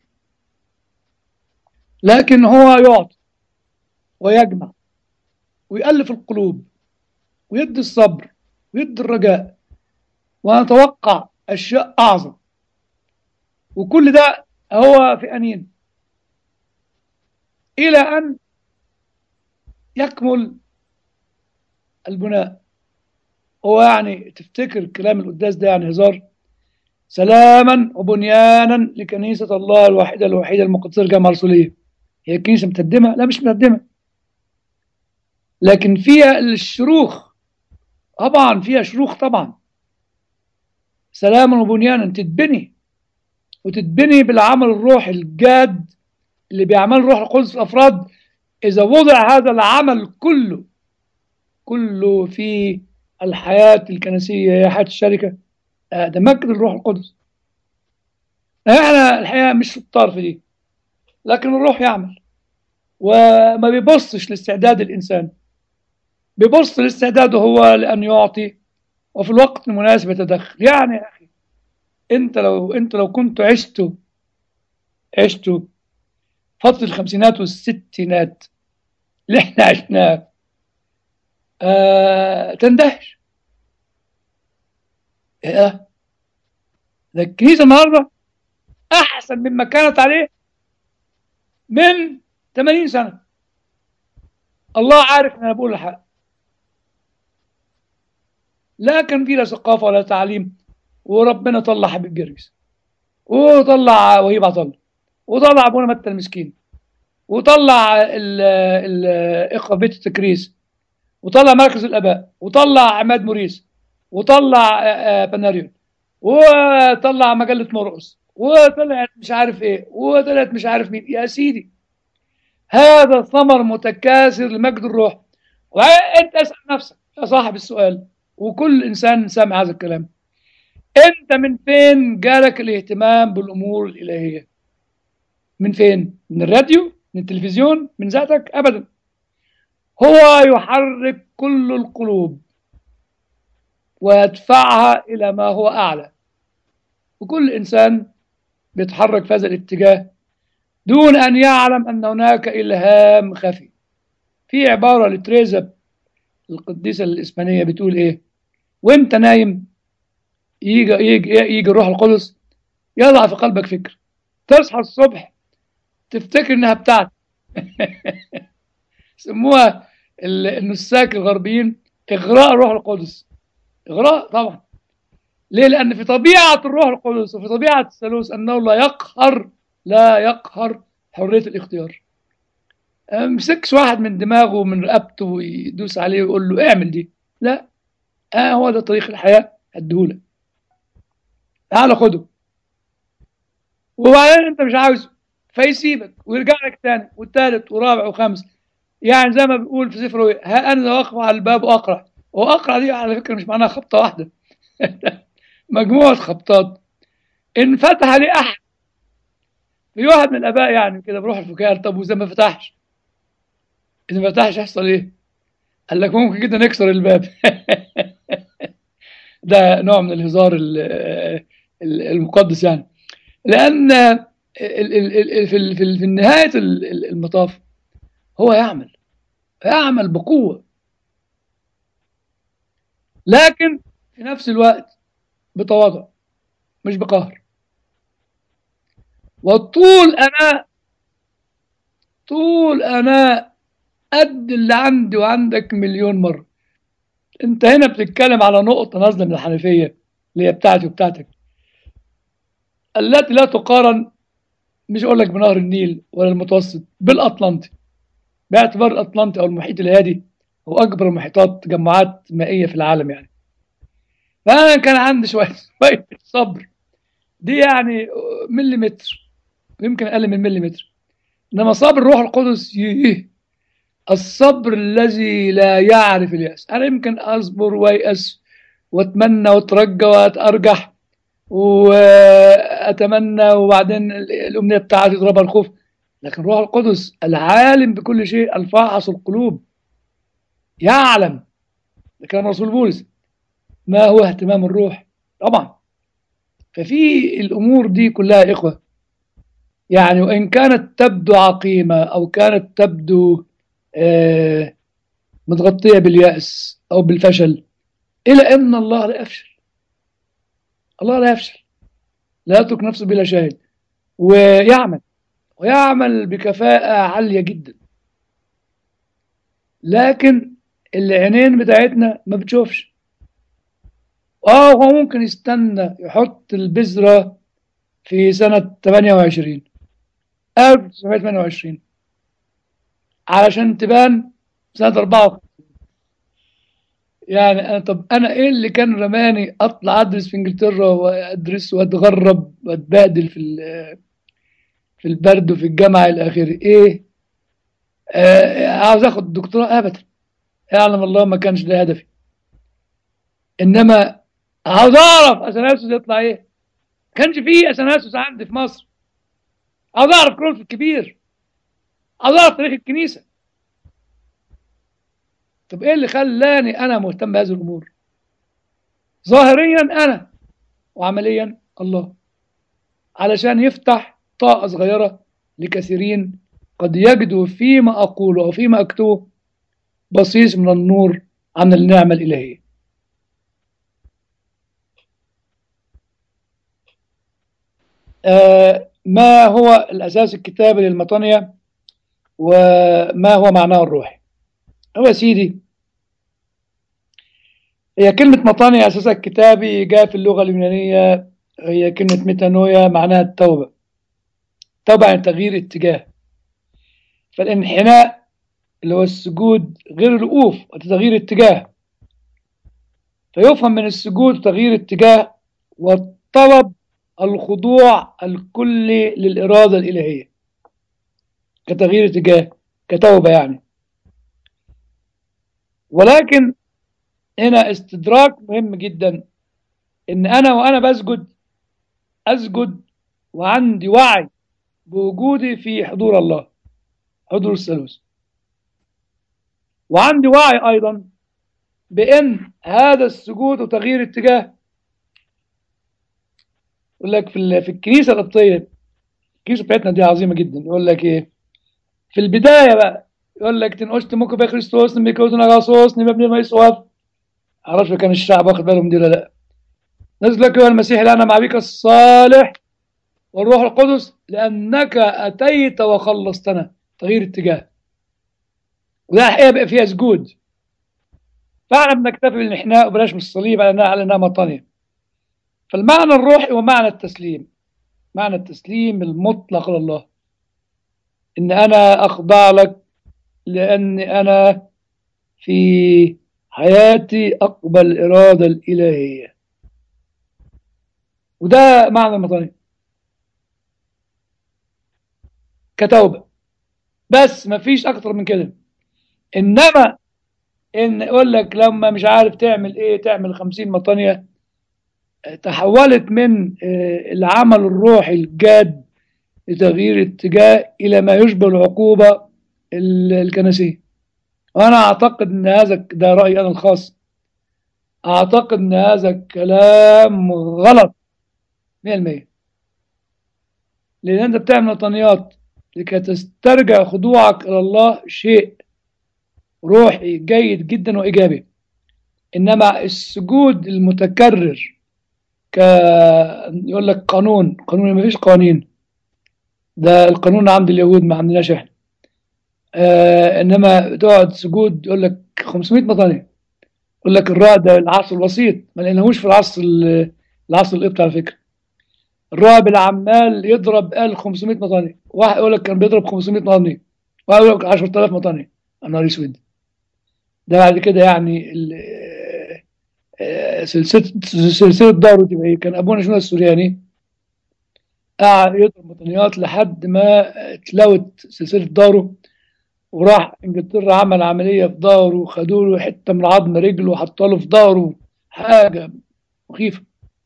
لكن هو يعطي ويجمع ويألف القلوب ويدي الصبر ويدي الرجاء ونتوقع أشياء أعظم وكل ده هو في أنين إلى أن يكمل البناء هو يعني تفتكر كلام القداس ده يعني هزار سلاما وبنيانا لكنيسة الله الواحدة الوحيدة المقدسة الجامعة الرسولية هي الكنيسة متقدمة؟ لا مش متقدمة لكن فيها الشروخ طبعا فيها شروخ طبعا سلاما وبنيانا تتبني وتتبني بالعمل الروحي الجاد اللي بيعمل روح القدس في الافراد اذا وضع هذا العمل كله كله في الحياه الكنسيه هي حياه الشركه ده مجد الروح القدس احنا الحقيقه مش شطار في دي لكن الروح يعمل وما بيبصش لاستعداد الانسان بيبص لاستعداده هو لان يعطي وفي الوقت المناسب يتدخل يعني يا اخي انت لو انت لو كنت عشت عشت فترة الخمسينات والستينات اللي احنا عشناه آه تندهش ايه ده الكنيسة النهاردة أحسن مما كانت عليه من 80 سنة الله عارف إن أنا بقول الحق لا كان في لا ثقافة ولا تعليم وربنا طلع حبيب جرجس وطلع وهيب عطله وطلع ابونا متى المسكين وطلع ال- ال- اخوه بيت التكريس وطلع مركز الاباء وطلع عماد موريس وطلع آه، آه، بناريون وطلع مجله مرقص وطلعت مش عارف ايه وطلعت مش عارف مين يا سيدي هذا ثمر متكاثر لمجد الروح وانت اسال نفسك يا صاحب السؤال وكل انسان سامع هذا الكلام انت من فين جالك الاهتمام بالامور الالهيه من فين من الراديو من التلفزيون من ذاتك ابدا هو يحرك كل القلوب ويدفعها الى ما هو اعلى وكل انسان بيتحرك في هذا الاتجاه دون ان يعلم ان هناك الهام خفي في عباره لتريزا القديسه الاسبانيه بتقول ايه وانت نايم يجي يجي يجي الروح القدس يضع في قلبك فكر تصحى الصبح تفتكر انها بتاعتك سموها ال- النساك الغربيين اغراء الروح القدس اغراء طبعا ليه لان في طبيعه الروح القدس وفي طبيعه الثالوث انه لا يقهر لا يقهر حريه الاختيار ما مسكش واحد من دماغه من رقبته ويدوس عليه ويقول له اعمل دي لا اه هو ده طريق الحياه هديهولك تعال خده وبعدين انت مش عاوزه فيسيبك ويرجع لك تاني والتالت ورابع وخامس يعني زي ما بيقول في سفر الرؤيا ها انا واقف على الباب واقرع واقرع دي على فكره مش معناها خبطه واحده مجموعه خبطات ان فتح لي احد في واحد من الاباء يعني كده بروح الفكاهه طب واذا ما فتحش اذا ما فتحش يحصل ايه؟ قال لك ممكن كده نكسر الباب ده نوع من الهزار ال- ال- المقدس يعني لان ال- ال- ال- في ال- في ال- في نهايه ال- ال- المطاف هو يعمل يعمل بقوه لكن في نفس الوقت بتواضع مش بقهر والطول انا طول انا قد اللي عندي وعندك مليون مره انت هنا بتتكلم على نقطه نازله من الحنفيه اللي هي بتاعتي وبتاعتك التي لا تقارن مش اقول لك بنهر النيل ولا المتوسط بالاطلنطي باعتبار الاطلنطي او المحيط الهادي هو اكبر المحيطات تجمعات مائيه في العالم يعني فانا كان عندي شويه شويه صبر دي يعني مليمتر يمكن اقل من مليمتر انما صبر الروح القدس يه الصبر الذي لا يعرف اليأس انا يمكن اصبر ويأس واتمنى واترجى واتارجح واتمنى وبعدين الامنيه بتاعتي تضربها الخوف لكن الروح القدس العالم بكل شيء الفاحص القلوب يعلم ده كلام رسول بولس ما هو اهتمام الروح طبعا ففي الامور دي كلها يا اخوه يعني وان كانت تبدو عقيمه او كانت تبدو آه متغطيه بالياس او بالفشل الى ان الله لا يفشل الله لا يفشل لا يترك نفسه بلا شاهد ويعمل ويعمل بكفاءة عالية جدا لكن العينين بتاعتنا ما بتشوفش اه هو ممكن يستنى يحط البذرة في سنة 28 1928 علشان تبان سنة 54 يعني أنا طب أنا إيه اللي كان رماني أطلع أدرس في إنجلترا وأدرس وأتغرب وأتبهدل في ال- في البرد وفي الجامعة إلى آخره إيه؟ آه عاوز آخد دكتوراه أبدا يعلم الله ما كانش ده هدفي إنما عاوز أعرف أثناسوس يطلع إيه؟ ما كانش فيه أثناسوس عندي في مصر عاوز أعرف كرونس الكبير عاوز أعرف تاريخ الكنيسة طب ايه اللي خلاني انا مهتم بهذه الامور ظاهريا انا وعمليا الله علشان يفتح طاقة صغيرة لكثيرين قد يجدوا فيما أقوله أو فيما أكتبه بصيص من النور عن النعمة الإلهية آه ما هو الأساس الكتابي للمطانية وما هو معناه الروحي هو يا سيدي هي كلمة مطانية أساسها الكتابي جاء في اللغة اليونانية هي كلمة ميتانويا معناها التوبة التوبة يعني تغيير اتجاه فالانحناء اللي هو السجود غير الوقوف وتغيير اتجاه فيفهم من السجود تغيير اتجاه والطلب الخضوع الكلي للإرادة الإلهية كتغيير اتجاه كتوبة يعني ولكن هنا استدراك مهم جدا ان انا وانا بسجد اسجد وعندي وعي بوجودي في حضور الله حضور الثالوث وعندي وعي ايضا بان هذا السجود وتغيير اتجاه يقول لك في في الكنيسه القبطيه الكنيسه بتاعتنا دي عظيمه جدا يقول لك ايه في البدايه بقى يقول لك تنقشت موكو في كريستوس نميكوتنا غاصوص نمبني ما يسواف معرفش كان الشعب واخد باله من دي ولا لا نزل لك يا المسيح الان مع بك الصالح والروح القدس لانك اتيت وخلصتنا تغيير اتجاه وده الحقيقه بقى فيها سجود فاحنا بنكتفي بالانحناء وبلاش بالصليب على انها على انها مطانيه فالمعنى الروحي ومعنى التسليم معنى التسليم المطلق لله ان انا اخضع لك لاني انا في حياتي اقبل الاراده الالهيه وده معنى المطانيه كتوبه بس مفيش اكتر من كده انما ان يقول لك لما مش عارف تعمل ايه تعمل خمسين مطانيه تحولت من العمل الروحي الجاد لتغيير اتجاه إلى ما يشبه العقوبة الكنسية وأنا أعتقد أن هذا ده رأيي أنا الخاص أعتقد أن هذا الكلام غلط 100% لأن أنت بتعمل وطنيات لكي تسترجع خضوعك إلى الله شيء روحي جيد جدا وإيجابي إنما السجود المتكرر ك يقول لك قانون قانون ما فيش قوانين ده القانون عند اليهود ما عندناش احنا آه انما تقعد سجود يقول لك 500 مطانية يقول لك الراء ده العصر الوسيط ما لقيناهوش في العصر العصر القبطي على فكره الراهب العمال يضرب قال 500 مطانية واحد يقول لك كان بيضرب 500 مطانية واحد يقول لك 10000 مطانية النهار اسود ده بعد كده يعني سلسله سلسله داره تبقى ايه كان ابونا شنو السورياني قعد يضرب مطنيات لحد ما اتلوت سلسله داره وراح انجلترا عمل عمليه في ظهره وخدوا له حته من عظم رجله وحطوا له في ظهره حاجه مخيفه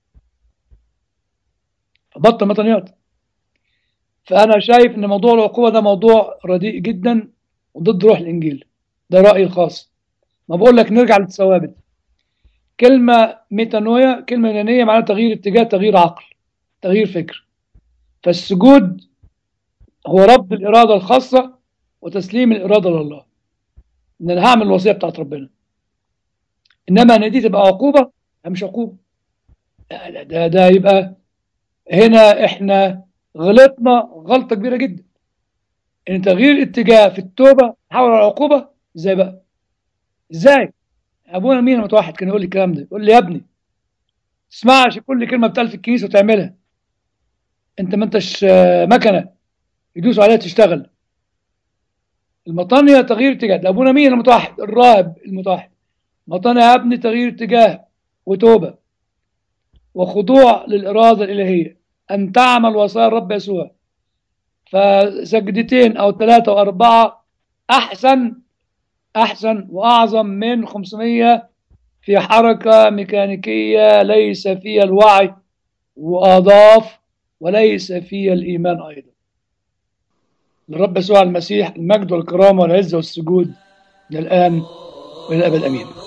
بطل مطنيات فانا شايف ان موضوع العقوبه ده موضوع رديء جدا وضد روح الانجيل ده رايي الخاص ما بقول لك نرجع للثوابت كلمة ميتانويا كلمة يونانية معناها تغيير اتجاه تغيير عقل تغيير فكر فالسجود هو رد الإرادة الخاصة وتسليم الإرادة لله إن أنا هعمل الوصية بتاعت ربنا إنما إن دي تبقى عقوبة مش عقوبة لا ده ده يبقى هنا إحنا غلطنا غلطة كبيرة جدا إن تغيير الاتجاه في التوبة حول العقوبة إزاي بقى؟ إزاي؟ ابونا مين متوحد كان يقول لي الكلام ده يقول لي يا ابني تسمعش كل كلمه بتقال في الكنيسه وتعملها انت ما انتش مكنه يدوسوا عليها تشتغل المطانية تغيير اتجاه ده ابونا مين المتوحد الراهب المتوحد مطانية يا ابني تغيير اتجاه وتوبه وخضوع للاراده الالهيه ان تعمل وصايا الرب يسوع فسجدتين او ثلاثه واربعه احسن أحسن وأعظم من 500 في حركة ميكانيكية ليس فيها الوعي وأضاف وليس فيها الإيمان أيضا للرب يسوع المسيح المجد والكرامة والعزة والسجود من الآن وإلى الأبد أمين